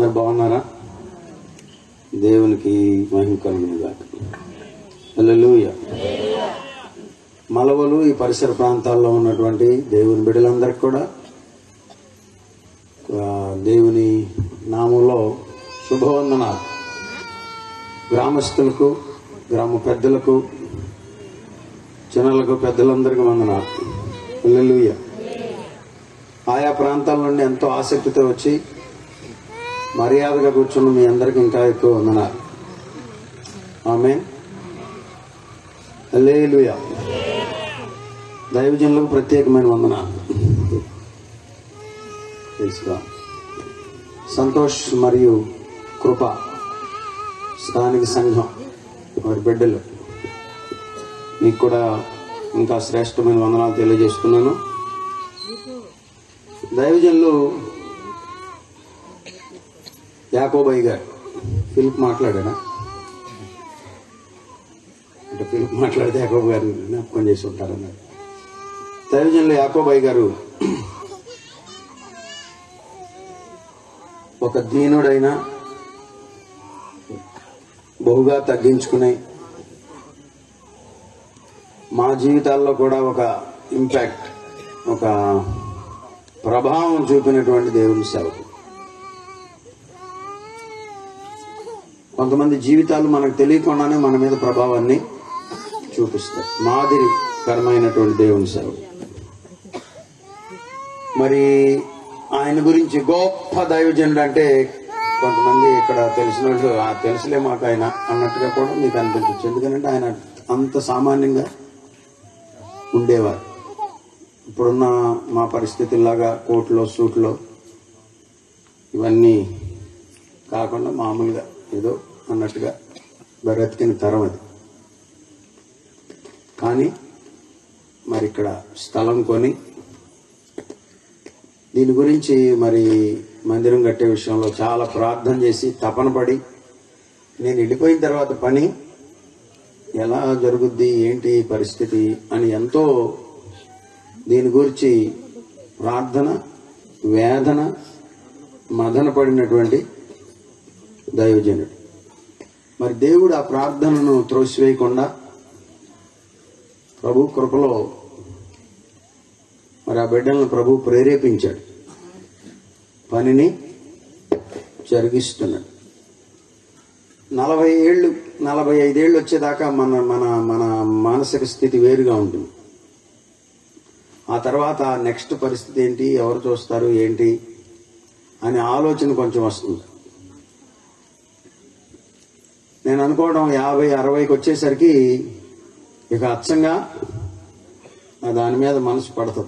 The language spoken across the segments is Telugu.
అందరు బాగున్నారా దేవునికి మహిమ కలుగును గాక హల్లెలూయా మలవలు ఈ పరిసర ప్రాంతాల్లో ఉన్నటువంటి దేవుని బిడ్డలందరికీ కూడా ఆ, దేవుని నామంలో శుభవందనాలు గ్రామస్తులకు గ్రామ పెద్దలకు చిన్నలకు పెద్దలందరికీ వందనాలు హల్లెలూయా ఆయా ప్రాంతాల నుండి ఎంతో ఆసక్తితో వచ్చి మర్యాదగా కూర్చున్న మీ అందరికి ఇంకా ఎక్కువ వందనాలు ఆమె హల్లెలూయా దైవజనులకు ప్రత్యేకమైన వందనాలు తెలుసుగా సంతోష్ మరియు కృప స్థానిక సంఘం వారి బిడ్డలు మీకు కూడా ఇంకా శ్రేష్టమైన వందనాలు తెలియజేస్తున్నాను దైవజనులు యాకోబాయి గారు ఫిలిప్ మాట్లాడారా అంటే ఫిలిప్ మాట్లాడితే యాకోబ్ గారు జ్ఞాపకం చేసి ఉంటారన్నారు దైవజనులు యాకోబాయి గారు ఒక దీనుడైన బహుగా తగ్గించుకునే మా జీవితాల్లో కూడా ఒక ఇంపాక్ట్ ఒక ప్రభావం చూపినటువంటి దేవుని సేవకు కొంతమంది జీవితాలు మనకు తెలియకుండానే మన మీద ప్రభావాన్ని చూపిస్తాయి మాదిరికరమైనటువంటి దేవుని సేవ మరి ఆయన గురించి గొప్ప దైవజనుడు అంటే కొంతమంది ఇక్కడ తెలిసిన వాళ్ళు "ఆ, తెలుసులే మాకు ఆయన అన్నట్టుగా కూడా మీకు అనిపించవచ్చు ఎందుకంటే ఆయన అంత సామాన్యంగా ఉండేవారు ఇప్పుడున్న మా పరిస్థితుల్లాగా కోట్లో సూట్లో ఇవన్నీ కాకుండా మామూలుగా ఏదో అన్నట్టుగా బ్రతికిన తరం అది కానీ మరి ఇక్కడ స్థలం కొని దీని గురించి మరి మందిరం కట్టే విషయంలో చాలా ప్రార్థన చేసి తపన పడి నేను వెళ్ళిపోయిన తర్వాత పని ఎలా జరుగుద్ది ఏంటి పరిస్థితి అని ఎంతో దీని గురించి ప్రార్థన వేదన మదన పడినటువంటి దైవజనుడు మరి దేవుడు ఆ ప్రార్థనను త్రోసివేయకుండా ప్రభు కృపలో మరి ఆ బిడ్డలను ప్రభు ప్రేరేపించాడు పనిని జరిగిస్తున్నాడు నలభై ఏళ్ళు నలభై ఐదేళ్ళు వచ్చేదాకా మన మన మన మానసిక స్థితి వేరుగా ఉంటుంది ఆ తర్వాత నెక్స్ట్ పరిస్థితి ఏంటి ఎవరు చూస్తారు ఏంటి అనే ఆలోచన కొంచెం వస్తుంది నేను అనుకోవడం యాభై అరవైకి వచ్చేసరికి ఇక అచ్చంగా ఆ దాని మీద మనసు పడుతుంది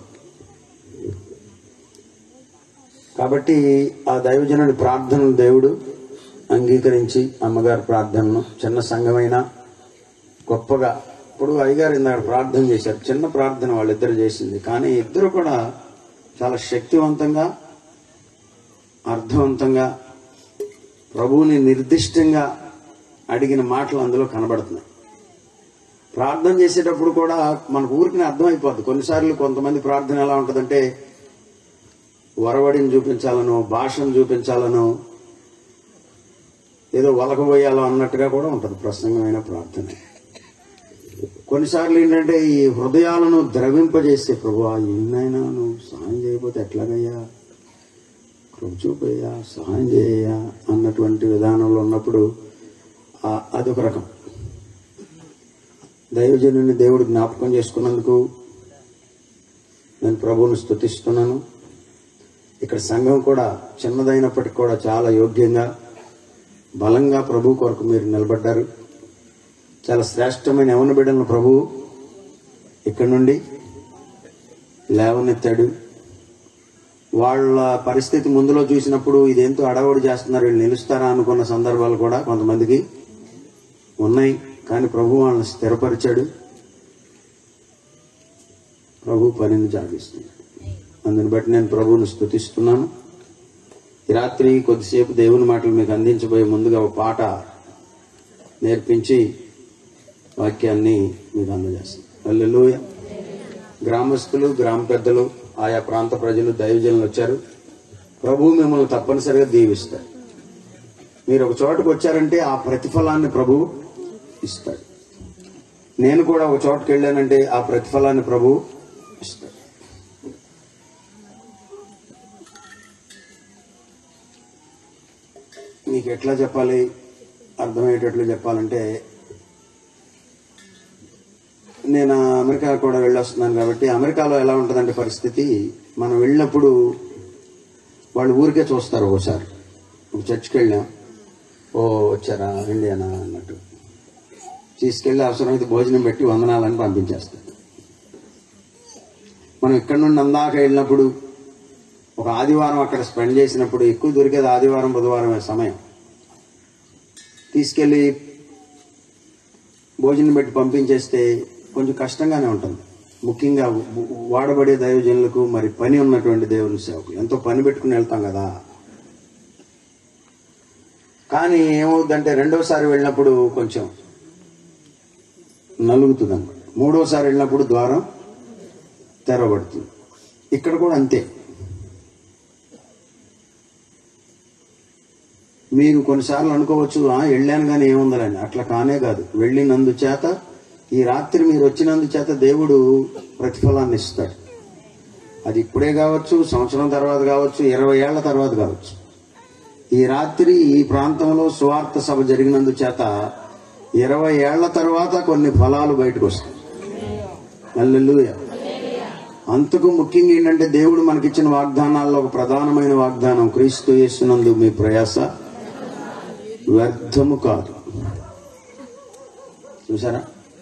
కాబట్టి ఆ దైవజనుడి ప్రార్థనను దేవుడు అంగీకరించి అమ్మగారి ప్రార్థనను చిన్న సంఘమైన గొప్పగా ఇప్పుడు అయ్యగారు ఇందాక ప్రార్థన చేశారు చిన్న ప్రార్థన వాళ్ళిద్దరు చేసింది కానీ ఇద్దరు కూడా చాలా శక్తివంతంగా అర్థవంతంగా ప్రభువుని నిర్దిష్టంగా అడిగిన మాటలు అందులో కనబడుతున్నాయి ప్రార్థన చేసేటప్పుడు కూడా మనకు ఊరికి అర్థమైపోద్ది కొన్నిసార్లు కొంతమంది ప్రార్థన ఎలా ఉంటుందంటే వరవడిని చూపించాలనో భాషను చూపించాలనో ఏదో వలకబోయాలో అన్నట్టుగా కూడా ఉంటుంది ప్రసంగమైన ప్రార్థన కొన్నిసార్లు ఏంటంటే ఈ హృదయాలను ద్రవింపజేసే ప్రభు ఏమైనా నువ్వు సహాయం చేయకపోతే ఎట్లాగయ్యా కృప చూపయ్యా సహాయం చేయయ్యా అన్నటువంటి విధానంలో ఉన్నప్పుడు ఆ- అదొక రకం దైవజనుని దేవుడు జ్ఞాపకం చేసుకున్నందుకు నేను ప్రభువును స్తుతిస్తున్నాను ఇక్కడ సంఘం కూడా చిన్నదైనప్పటికీ కూడా చాలా యోగ్యంగా బలంగా ప్రభు కొరకు మీరు నిలబడ్డారు చాలా శ్రేష్టమైన యవన బిడ్డలను ప్రభు ఇక్కడ నుండి లేవనెత్తాడు వాళ్ళ పరిస్థితి ముందులో చూసినప్పుడు ఇదేంతో అడవడి చేస్తున్నారు వీళ్ళు నిలుస్తారా అనుకున్న సందర్భాలు కూడా కొంతమందికి ఉన్నాయి కానీ ప్రభు వాళ్ళని స్థిరపరిచాడు ప్రభు పనిని జాగిస్తున్నాడు అందుని బట్టి నేను ప్రభువుని స్తుతిస్తున్నాను ఈ రాత్రి కొద్దిసేపు దేవుని మాటలు మీకు అందించబోయే ముందుగా ఒక పాట నేర్పించి వాక్యాన్ని మీకు అందజేస్తాను హల్లెలూయా గ్రామస్తులు గ్రామ పెద్దలు ఆయా ప్రాంత ప్రజలు దైవజనులు వచ్చారు ప్రభు మిమ్మల్ని తప్పనిసరిగా దీవిస్తారు మీరు ఒక చోటకు వచ్చారంటే ఆ ప్రతిఫలాన్ని ప్రభు ఇస్తాడు నేను కూడా ఒక చోటకి వెళ్ళానంటే ఆ ప్రతిఫలాన్ని ప్రభు ఇస్తాడు మీకు ఎట్లా చెప్పాలి అర్థమయ్యేటట్లు చెప్పాలంటే నేను అమెరికా కూడా వెళ్ళొస్తున్నాను కాబట్టి అమెరికాలో ఎలా ఉంటుందంటే పరిస్థితి మనం వెళ్ళినప్పుడు వాళ్ళు ఊరికే చూస్తారు ఒకసారి ఒక చర్చ్కి వెళ్ళాం ఓ వచ్చారా ఇండియానా అన్నట్టు తీసుకెళ్లి అవసరమైతే భోజనం పెట్టి వందనాలని పంపించేస్తారు మనం ఇక్కడ నుండి అందాక వెళ్ళినప్పుడు ఒక ఆదివారం అక్కడ స్పెండ్ చేసినప్పుడు ఎక్కువ దొరికేది ఆదివారం బుధవారమే సమయం తీసుకెళ్లి భోజనం పెట్టి పంపించేస్తే కొంచెం కష్టంగానే ఉంటుంది ముఖ్యంగా వాడబడే దైవజనులకు మరి పని ఉన్నటువంటి దేవుని సేవకు ఎంతో పని పెట్టుకుని వెళ్తాం కదా కానీ ఏమవుద్దంటే రెండోసారి వెళ్ళినప్పుడు కొంచెం నలుగుతుంది అనమాట మూడోసారి వెళ్ళినప్పుడు ద్వారం తెరవబడుతుంది ఇక్కడ కూడా అంతే మీరు కొన్నిసార్లు అనుకోవచ్చు "ఆ, వెళ్ళాను కానీ ఏముందని అట్లా కానే కాదు వెళ్ళినందు చేత ఈ రాత్రి మీరు వచ్చినందు చేత దేవుడు ప్రతిఫలాన్ని ఇస్తాడు అది ఇప్పుడే కావచ్చు సంవత్సరం తర్వాత కావచ్చు ఇరవై ఏళ్ల తర్వాత కావచ్చు ఈ రాత్రి ఈ ప్రాంతంలో సువార్త సభ జరిగినందు చేత ఇరవై ఏళ్ల తర్వాత కొన్ని ఫలాలు బయటకు వస్తాయి హల్లెలూయా అంతకు ముఖ్యంగా ఏంటంటే దేవుడు మనకిచ్చిన వాగ్దానాల్లో ఒక ప్రధానమైన వాగ్దానం క్రీస్తు యేసునందు మీ ప్రయాస వ్యర్థము కాదు చూసారా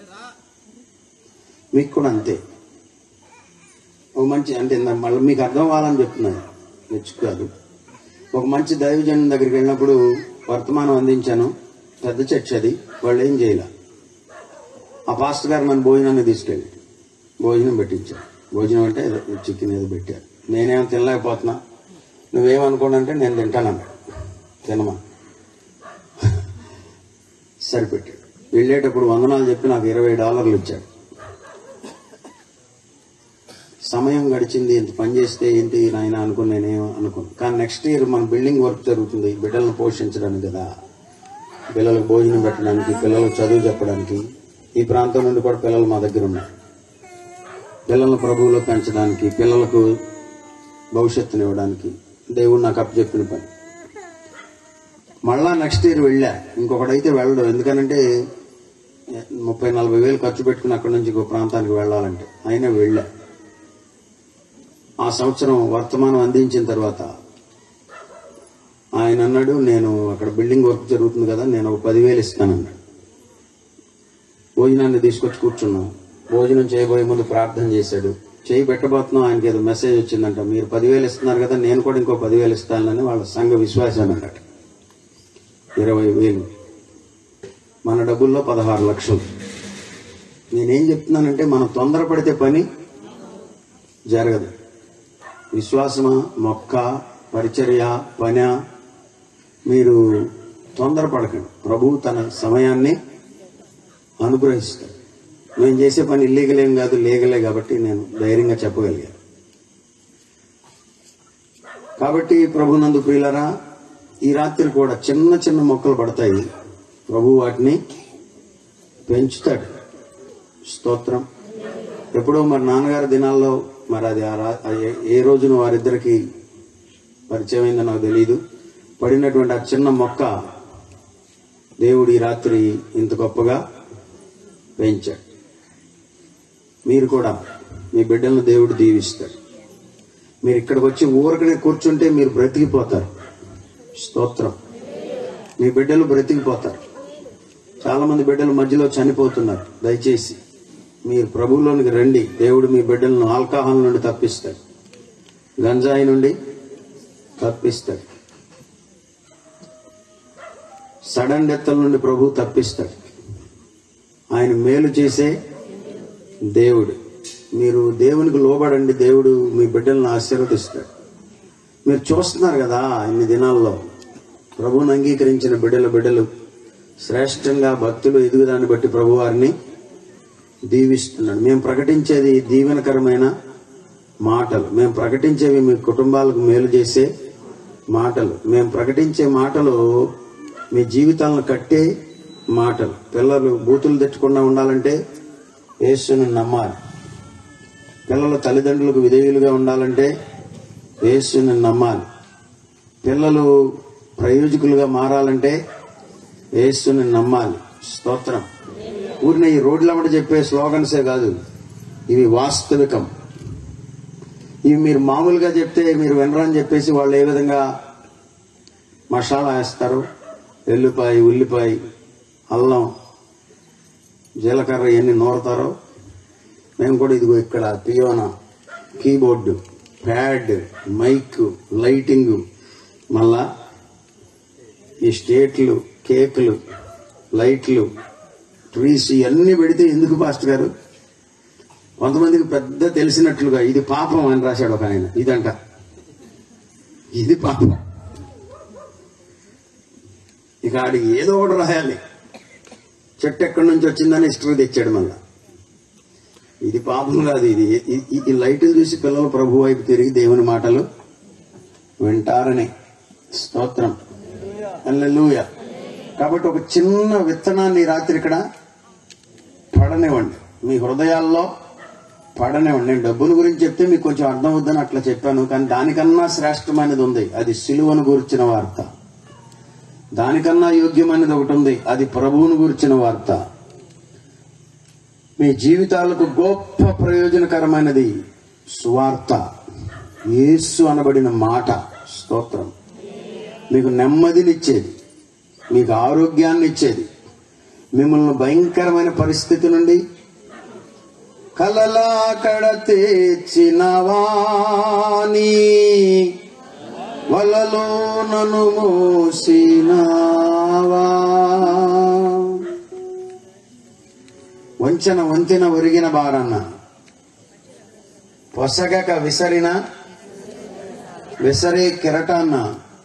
మీకు కూడా అంతే ఒక మంచి అంటే ఇందాక మళ్ళీ మీకు అర్థం అవ్వాలని చెప్తున్నాను నెచ్చు కాదు ఒక మంచి దైవజనం దగ్గరికి వెళ్ళినప్పుడు వర్తమానం అందించాను పెద్ద చర్చ అది వాళ్ళు ఏం చేయలే ఆ పాస్టర్ గారు నన్ను భోజనాన్ని తీసుకెళ్ళి భోజనం పెట్టించారు భోజనం అంటే ఏదో చికెన్ ఏదో పెట్టారు నేనేమో తినలేకపోతున్నా నువ్వేమనుకోనంటే నేను తింటానన్నాడు తినమా సరిపెట్టాడు వెళ్ళేటప్పుడు వందనాలు చెప్పి నాకు ఇరవై డాలర్లు ఇచ్చాడు సమయం గడిచింది ఇంత పని చేస్తే ఏంటి నాయన అనుకుని నేనేం అనుకున్నాను కానీ నెక్స్ట్ ఇయర్ మన బిల్డింగ్ వర్క్ జరుగుతుంది బిడ్డలను పోషించడానికి కదా పిల్లలకు భోజనం పెట్టడానికి పిల్లలకు చదువు చెప్పడానికి ఈ ప్రాంతం నుండి కూడా పిల్లలు మా దగ్గర ఉన్నారు పిల్లలను ప్రభువులో పెంచడానికి పిల్లలకు భవిష్యత్తునివ్వడానికి దేవుడు నాకు అప్పచెప్పిన పని మళ్ళా నెక్స్ట్ ఇయర్ వెళ్ళా ఇంకొకడైతే వెళ్ళడు ఎందుకనంటే ముప్పై నలభై వేలు ఖర్చు పెట్టుకుని అక్కడి నుంచి ఇంకో ప్రాంతానికి వెళ్ళాలంటే అయినా వెళ్ళా ఆ సంవత్సరం వర్తమానం అందించిన తర్వాత ఆయన అన్నాడు నేను అక్కడ బిల్డింగ్ వర్క్ జరుగుతుంది కదా నేను ఒక పదివేలు ఇస్తానన్నాడు భోజనాన్ని తీసుకొచ్చి కూర్చున్నాం భోజనం చేయబోయే ముందు ప్రార్థన చేశాడు చేయి పెట్టబోతున్నాం ఆయనకి ఏదో మెసేజ్ వచ్చిందంట మీరు పదివేలు ఇస్తున్నారు కదా నేను కూడా ఇంకో పదివేలు ఇస్తానని వాళ్ళ సంఘ విశ్వాసం అన్నట్టు ఇరవై వేలు మన డబ్బుల్లో పదహారు లక్షలు నేనేం చెప్తున్నానంటే మనం తొందరపడితే పని జరగదు విశ్వాసమా మొక్క పరిచర్య పని మీరు తొందరపడకండి ప్రభు తన సమయాన్ని అనుగ్రహిస్తాడు నేను చేసే పని ఇల్లీగల్ ఏం కాదు లీగలే కాబట్టి నేను ధైర్యంగా చెప్పగలిగాను కాబట్టి ప్రభునందు ప్రియులరా ఈ రాత్రి కూడా చిన్న చిన్న మొక్కలు పడతాయి ప్రభు వాటిని పెంచుతాడు స్తోత్రం ఎప్పుడో మరి నాన్నగారి దినాల్లో మరి అది ఆ రా- ఆ ఏ- ఏ రోజున వారిద్దరికి పరిచయం అయిందో నాకు తెలియదు పడినటువంటి ఆ చిన్న మొక్క దేవుడు ఈ రాత్రి ఇంత గొప్పగా పెంచాడు మీరు కూడా మీ బిడ్డలను దేవుడు దీవిస్తాడు మీరు ఇక్కడికి వచ్చి ఊరకనే కూర్చుంటే మీరు బ్రతికిపోతారు స్తోత్రం మీ బిడ్డలు బ్రతికిపోతారు చాలా మంది బిడ్డలు మధ్యలో చనిపోతున్నారు దయచేసి మీరు ప్రభువులోనికి రండి దేవుడు మీ బిడ్డలను ఆల్కహాల్ నుండి తప్పిస్తాడు గంజాయి నుండి తప్పిస్తాడు సడన్ డెత్ల నుండి ప్రభు తప్పిస్తాడు ఆయన మేలు చేసే దేవుడు మీరు దేవునికి లోబడండి దేవుడు మీ బిడ్డలను ఆశీర్వదిస్తాడు మీరు చూస్తున్నారు కదా ఇన్ని దినాల్లో ప్రభువుని అంగీకరించిన బిడ్డల బిడ్డలు శ్రేష్టంగా భక్తులు ఎదుగుదాన్ని బట్టి ప్రభు వారిని దీవిస్తున్నాడు మేము ప్రకటించేది దీవెనకరమైన మాటలు మేము ప్రకటించేవి మీ కుటుంబాలకు మేలు చేసే మాటలు మేము ప్రకటించే మాటలు మీ జీవితాలను కట్టే మాటలు పిల్లలు బూతులు తెచ్చకుండా ఉండాలంటే యేసుని నమ్మాలి పిల్లల తల్లిదండ్రులకు విధేయులుగా ఉండాలంటే యేసుని నమ్మాలి పిల్లలు ప్రయోజకులుగా మారాలంటే యేసుని నమ్మాలి స్తోత్రం ఊరిని ఈ రోడ్లమ్మట చెప్పే స్లోగన్సే కాదు ఇవి వాస్తవికం ఇవి మీరు మామూలుగా చెప్తే మీరు వినరని చెప్పేసి వాళ్ళు ఏ విధంగా మసాలా వేస్తారు ఎల్లిపాయ ఉల్లిపాయ అల్లం జీలకర్ర ఇవన్నీ నూరుతారో మేము కూడా ఇదిగో ఇక్కడ piano keyboard pad mike lighting మళ్ళా ఈ స్టేట్లు కేకులు లైట్లు ట్రీస్ ఇవన్నీ పెడితే ఎందుకు పాస్టర్ గారు కొంతమందికి పెద్ద తెలిసినట్లుగా ఇది పాపం అని రాశాడు ఒక ఆయన ఇదంట ఇది పాపం ఇక ఆడికి ఏదో ఒకటి రాయాలి చెట్టు ఎక్కడి నుంచి వచ్చిందని హిస్టరీ తెచ్చాడు మళ్ళా ఇది పాపం కాదు ఇది ఈ- ఈ- ఈ లైట్లు చూసి పిల్లలు ప్రభు వైపు తిరిగి దేవుని మాటలు వింటారని స్తోత్రం హల్లెలూయ కాబట్టి ఒక చిన్న విత్తనాన్ని ఈ రాత్రి ఇక్కడ పడనివ్వండి మీ హృదయాల్లో పడనివ్వండి నేను డబ్బుల గురించి చెప్తే మీకు కొంచెం అర్థం అవుద్దని అట్లా చెప్పాను కానీ దానికన్నా శ్రేష్టమైనది ఉంది అది సిలువను గురించిన వార్త దానికన్నా యోగ్యమైనది ఒకటి ఉంది అది ప్రభువును గురించిన వార్త మీ జీవితాలకు గొప్ప ప్రయోజనకరమైనది సువార్త యేసు అనబడిన మాట స్తోత్రం మీకు నెమ్మదినిచ్చేది మీకు ఆరోగ్యాన్ని ఇచ్చేది మిమ్మల్ని భయంకరమైన పరిస్థితి నుండి కలలా కడ తెచ్చినవాని వలలో నన్ను మోసినావా వంచన వంతెన ఒరిగిన బారన్న పొసగక విసరిన విసరే కెరటాన్న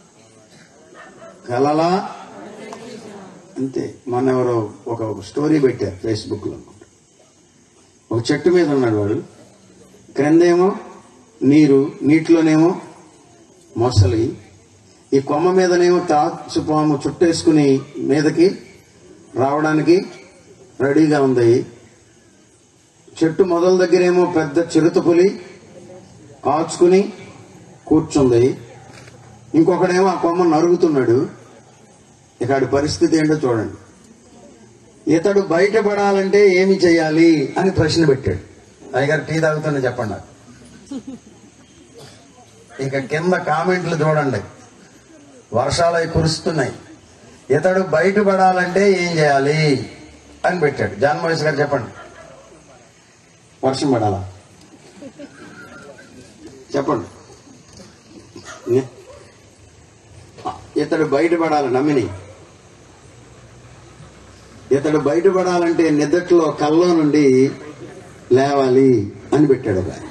కలలా అంతే మన ఎవరో ఒక ఒక స్టోరీ పెట్టారు ఫేస్బుక్ లో ఒక చెట్టు మీద ఉన్నాడు వాడు క్రిందేమో నీరు నీటిలోనేమో మొసలి ఈ కొమ్మ మీదనేమో తాచుపాము చుట్టేసుకుని మీదకి రావడానికి రెడీగా ఉంది చెట్టు మొదల దగ్గరేమో పెద్ద చిరుత పులి కాచుకుని కూర్చుంది ఇంకొకడేమో ఆ కొమ్మ నరుగుతున్నాడు ఇక ఆడి పరిస్థితి ఏంటో చూడండి ఇతడు బయటపడాలంటే ఏమి చేయాలి అని ప్రశ్న పెట్టాడు అయ్యగారు టీ తాగుతున్నా చెప్పండి నాకు. ఇక కింద కామెంట్లు చూడండి వర్షాలు అవి కురుస్తున్నాయి ఇతడు బయటపడాలంటే ఏం చేయాలి అని పెట్టాడు జాన్ మహేష్ గారు చెప్పండి వర్షం పడాలా చెప్పండి నే- ఆ, ఇతడు బయటపడాలి నమ్మిని ఇతడు బయటపడాలంటే నిద్దట్లో కల్లో నుండి లేవాలి అని పెట్టాడు ఒక ఆయన.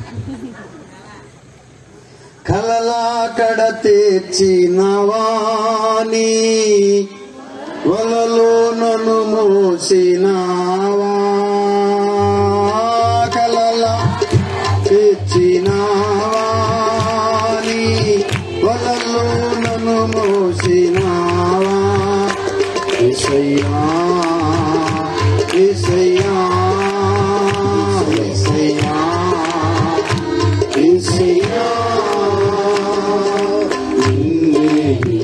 కలలా కడ తెచ్చినవాని వలలో నన్ను మోసినావా కలలా తెచ్చినవాని వలలో నన్ను మోసినావా ఏసయ్యా ఏసయ్యా ఏసయ్యా ఏసయ్యా నిన్నే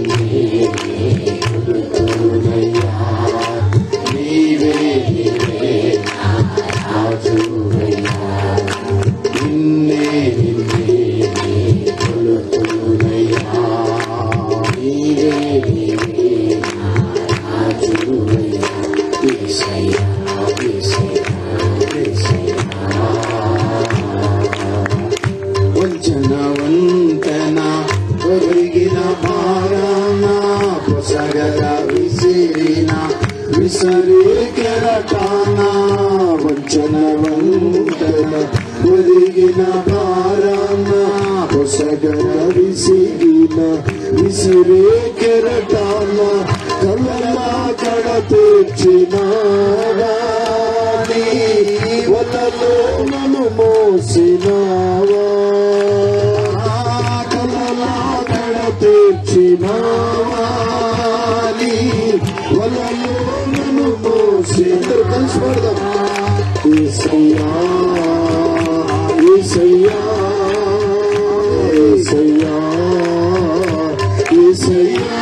కొడుకునయ్యా నీవే నీవే రాజువయ్యా నిన్నే నిన్నే కొడుకునయ్యా నీవే నీవే రాజువయ్యా ఏసయ్యా ఏసయ్యా ఏసయ్యా వంచన వంతన ఒరిగిన భారాన పొసగర విసిరిన విసరే కెరటాన వంచన వంతన ఒరిగిన భారాన పొసగర విసిరిన విసిరే కెరటాన కలలా కడ తెచ్చినావాని వలలో నన్ను మోసినావా కలలా కడ తెచ్చినావా నీ వలలో నన్ను మోసి ఇద్దరు కలిసి పాడదాం ఏసయ్యా ఏసయ్యా ఏసయ్యా ఏసయ్యా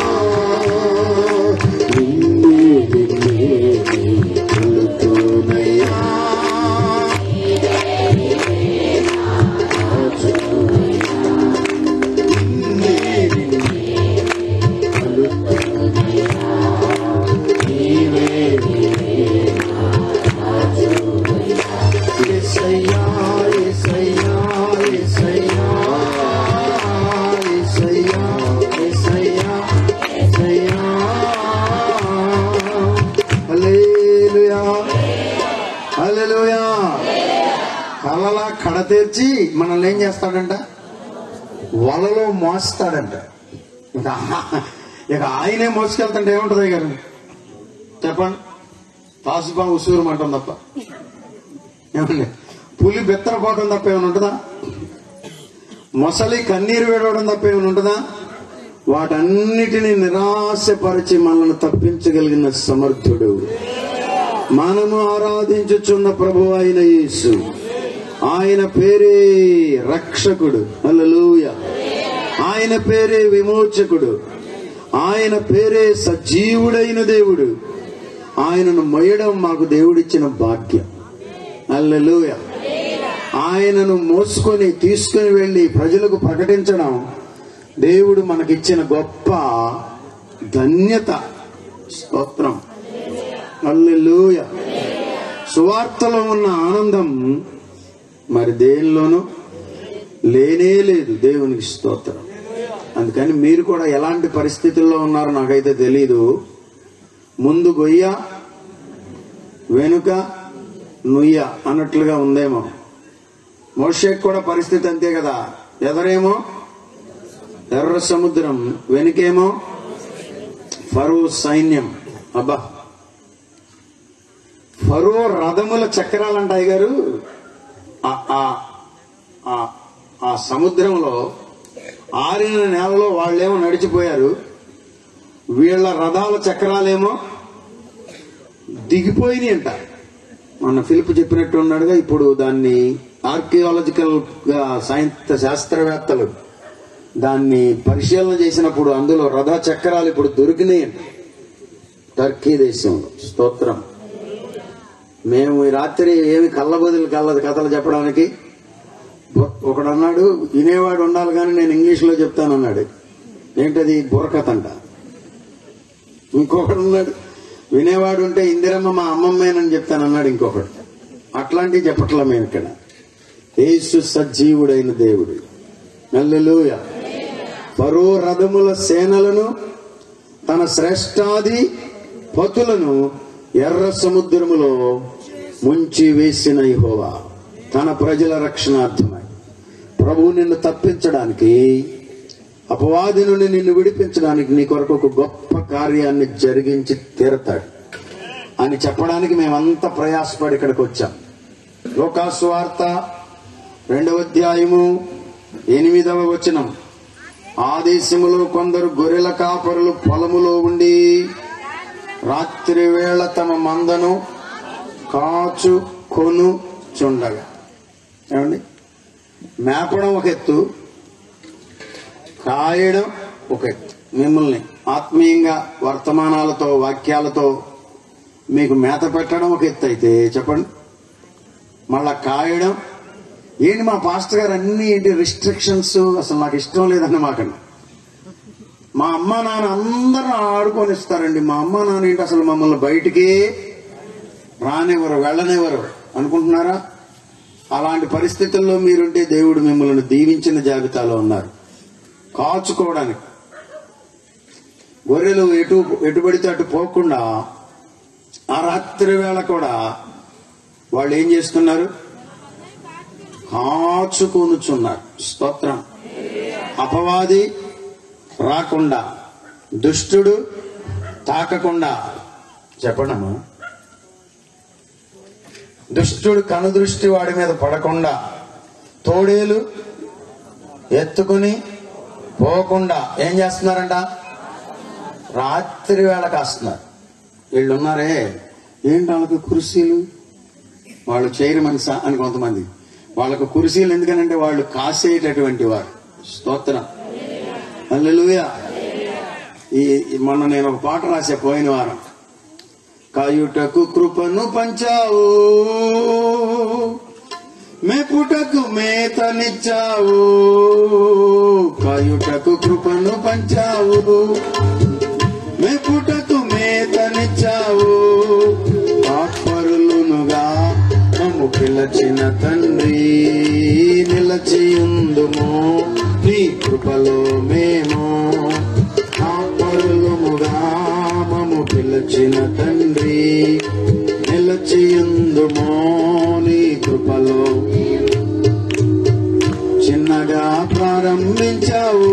నిన్నే నిన్నే కొలుతున్నయ్యా. నిన్నే నిన్నే కొలుతున్నయ్యా. నీవే నీవే ఏసయ్యా ఏసయ్యా ఏసయ్యా ఏసయ్యా ఏసయ్యా ఏసయ్యా హల్లెలూయా హల్లెలూయా కలలా కడ తెచ్చి మనల్ని ఏం చేస్తాడంట వలలో మోస్తాడంట ఇక ఇక ఆయనే మోసుకెళ్తుంటే ఏముంటది గారు చెప్పండి తాసుపా ఉసూరు అంటాం తప్ప ఏమండి పులి బెత్తరపోవడం తప్ప ఏమైనా ఉంటుందా మొసలి కన్నీరు వేడవడం తప్ప ఏమైనా ఉంటుందా వాటన్నిటిని నిరాశపరిచి మనల్ని తప్పించగలిగిన సమర్థుడు మనము ఆరాధించుచున్న ప్రభు అయిన యేసు ఆయన పేరే రక్షకుడు హల్లెలూయా ఆయన పేరే విమోచకుడు ఆయన పేరే సజీవుడైన దేవుడు ఆయనను మొయ్యడం మాకు దేవుడిచ్చిన భాగ్యం అల్లెలూయ ఆయనను మోసుకొని తీసుకుని వెళ్లి ప్రజలకు ప్రకటించడం దేవుడు మనకిచ్చిన గొప్ప ధన్యత స్తోత్రం అల్లెలూయ సువార్తలో ఉన్న ఆనందం మరి దేనిలోనూ లేనే లేదు దేవునికి స్తోత్రం అందుకని మీరు కూడా ఎలాంటి పరిస్థితుల్లో ఉన్నారో నాకైతే తెలీదు ముందు గొయ్య వెనుక నుయ్య అన్నట్లుగా ఉందేమో మోషేక్ కూడా పరిస్థితి అంతే కదా ఎదరేమో ఎర్ర సముద్రం వెనుకేమో ఫరో సైన్యం అబ్బా ఫరో రథముల చక్రాలంటాయి గారు ఆ- ఆ- ఆ- ఆ సముద్రంలో ఆరిన నేలలో వాళ్ళేమో నడిచిపోయారు వీళ్ళ రథాల చక్రాలేమో దిగిపోయినాయి అంట మన ఫిలిప్ చెప్పినట్టు ఉన్నాడుగా ఇప్పుడు దాన్ని ఆర్కియాలజికల్ గా సైన్స్ శాస్త్రవేత్తలు దాన్ని పరిశీలన చేసినప్పుడు అందులో రథ చక్రాలు ఇప్పుడు దొరికినాయి అంట టర్కీ దేశంలో స్తోత్రం మేము ఈ రాత్రి ఏమి కళ్ళబొదులు కళ్ళదు కథలు చెప్పడానికి ఒకడు అన్నాడు వినేవాడు ఉండాలి కానీ నేను ఇంగ్లీష్ లో చెప్తానన్నాడు ఏంటది బుర్రకథ అంట ఇంకొకడు ఉన్నాడు వినేవాడు ఉంటే ఇందిరమ్మ మా అమ్మమ్మేనని చెప్తానన్నాడు ఇంకొకడు అట్లాంటివి చెప్పట్లా మేము ఇక్కడ యేసు సజీవుడైన దేవుడు నల్లెలూయ పరో రథముల సేనలను తన శ్రేష్టాది పతులను ఎర్ర సముద్రములో ముంచి వేసిన యెహోవా తన ప్రజల రక్షణార్థమై ప్రభువు నిన్ను తప్పించడానికి అపవాది నుండి నిన్ను విడిపించడానికి నీ కొరకు ఒక గొప్ప కార్యాన్ని జరిగించి తీరతాడు అని చెప్పడానికి మేమంతా ప్రయాసపడి ఇక్కడికి వచ్చాం లోకాసు వార్త రెండవ అధ్యాయము ఎనిమిదవ వచనం ఆ దేశములో కొందరు గొర్రెల కాపరులు పొలములో ఉండి రాత్రి వేళ తమ మందను కాచు కొను చుండగా ఏమండి మేపడం ఒక ఎత్తు కాయడం ఒక ఎత్తు మిమ్మల్ని ఆత్మీయంగా వర్తమానాలతో వాక్యాలతో మీకు మేత పెట్టడం ఒక ఎత్తు అయితే చెప్పండి మళ్ళా కాయడం ఏంటి మా పాస్టర్ గారు అన్ని ఏంటి రిస్ట్రిక్షన్స్ అసలు నాకు ఇష్టం లేదన్న మాకండి మా అమ్మ నాన్న అందరూ ఆడుకొనిస్తారండి మా అమ్మ నాన్న ఏంటి అసలు మమ్మల్ని బయటికి రానివ్వరు వెళ్ళనివ్వరు అనుకుంటున్నారా అలాంటి పరిస్థితుల్లో మీరుంటే దేవుడు మిమ్మల్ని దీవించిన జాబితాలో ఉన్నారు కాచుకోవడానికి గొర్రెలు ఎటు ఎటు పడితే అటు పోకుండా ఆ రాత్రి వేళ కూడా వాళ్ళు ఏం చేస్తున్నారు కాచుకొనుచున్నారు స్తోత్రం అపవాది రాకుండా దుష్టుడు తాకకుండా చెప్పడము దుష్టుడు కనుదృష్టి వాడి మీద పడకుండా తోడేలు ఎత్తుకుని పోకుండా ఏం చేస్తున్నారంట రాత్రి వేళ కాస్తున్నారు వీళ్ళు ఉన్నారే ఏంటి వాళ్ళకి కుర్చీలు వాళ్ళు చైర్మన్స్ అని కొంతమంది వాళ్ళకు కుర్చీలు ఎందుకనంటే వాళ్ళు కాసేటటువంటి వారు స్తోత్రం హల్లెలూయా ఈ ఈ మొన్న నేను ఒక పాట రాసే పోయిన వారం కాయుటకు కృపను పంచావు మెపుటకు మేతనిచ్చావు కాయుటకు కృపను పంచావు మెపుటకు మేతనిచ్చావు ఆత్మరులునుగా మమ్ము పిలచిన తండ్రి నిలచియుందుము నీ కృపలో మేము ఆత్మరులముగా మమ్ము పిలచిన తండ్రి నిలచియుందుము నీ కృపలో చిన్నగా ప్రారంభించావు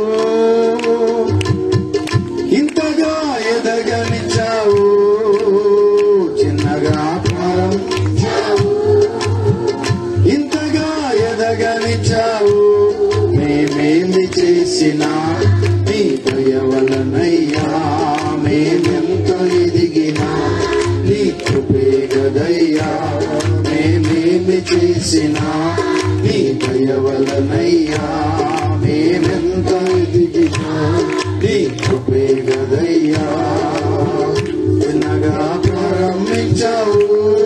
ఇంతగా ఎదగనిచ్చావు చిన్నగా ప్రారంభించావు ఇంతగా ఎదగనిచ్చావు మేమేమి చేసినా నీ దయ వలనయ్యా మేమెంత ఎదిగినా నీ కృపే గదయ్యా మేమేమి చేసినా నీ దయ వలనయ్యా మేమెంత ఎదిగినా నీ కృపే గదయ్యా చిన్నగా ప్రారంభించావు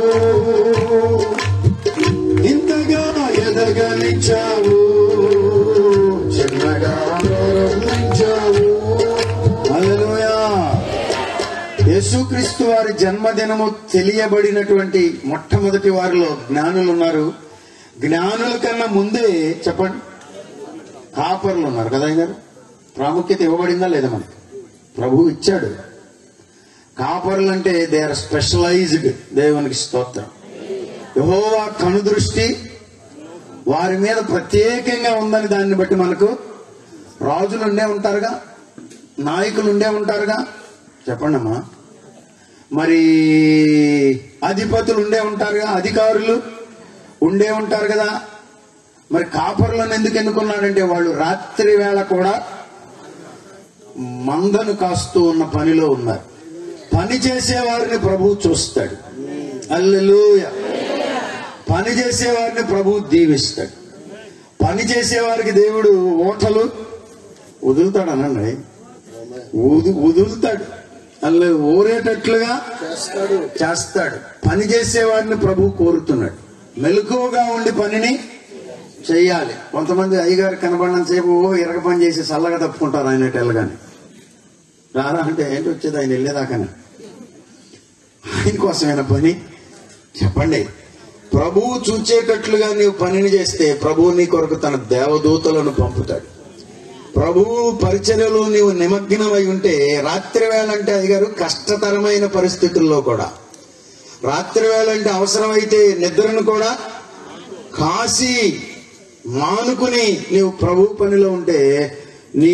ఇంతగా ఎదగనిచ్చావు చిన్నగా ప్రారంభించావు హల్లెలూయా యేసుక్రీస్తు వారి జన్మదినము తెలియబడినటువంటి మొట్టమొదటి వారిలో జ్ఞానులు ఉన్నారు జ్ఞానుల కన్నా ముందే చెప్పండి కాపర్లు ఉన్నారు కదా ఆయన గారు ప్రాముఖ్యత ఇవ్వబడిందా లేదా మనకి ప్రభు ఇచ్చాడు కాపర్లు అంటే దే ఆర్ స్పెషలైజ్డ్ దేవునికి స్తోత్రం యహోవా కనుదృష్టి వారి మీద ప్రత్యేకంగా ఉందని దాన్ని బట్టి మనకు రాజులు ఉండే ఉంటారుగా నాయకులు ఉండే ఉంటారుగా చెప్పండి అమ్మా మరి అధిపతులు ఉండే ఉంటారుగా అధికారులు ఉండే ఉంటారు కదా మరి కాపర్లను ఎందుకు ఎన్నుకున్నాడంటే వాళ్ళు రాత్రి వేళ కూడా మందను కాస్తూ ఉన్న పనిలో ఉన్నారు పని చేసే వారిని ప్రభువు చూస్తాడు అల్లెలూయ పని చేసే వారిని ప్రభువు దీవిస్తాడు పని చేసే వారికి దేవుడు ఓటలు వదులుతాడు అనండి ఊదు వదులుతాడు అల్ల ఊరేటట్లుగా చేస్తాడు చేస్తాడు పని చేసే వారిని ప్రభు కోరుతున్నాడు మెలకువగా ఉండి పనిని చెయ్యాలి కొంతమంది అయ్యగారు కనబడినంత సేపు ఓ ఇరగ పని చేసి చల్లగా తప్పుకుంటారు ఆయన వెళ్ళగానే రారా అంటే ఏంటి వచ్చేది ఆయన వెళ్ళేదాకానే ఆయన కోసమైన పని చెప్పండి ప్రభువు చూచేటట్లుగా నీవు పనిని చేస్తే ప్రభువు నీ కొరకు తన దేవదూతలను పంపుతాడు ప్రభువు పరిచర్యలో నీవు నిమగ్నమై ఉంటే రాత్రి వేళ అంటే అయ్యగారు కష్టతరమైన పరిస్థితుల్లో కూడా రాత్రి వేళ అంటే అవసరమైతే నిద్రను కూడా కాసి మానుకుని నీవు ప్రభు పనిలో ఉంటే నీ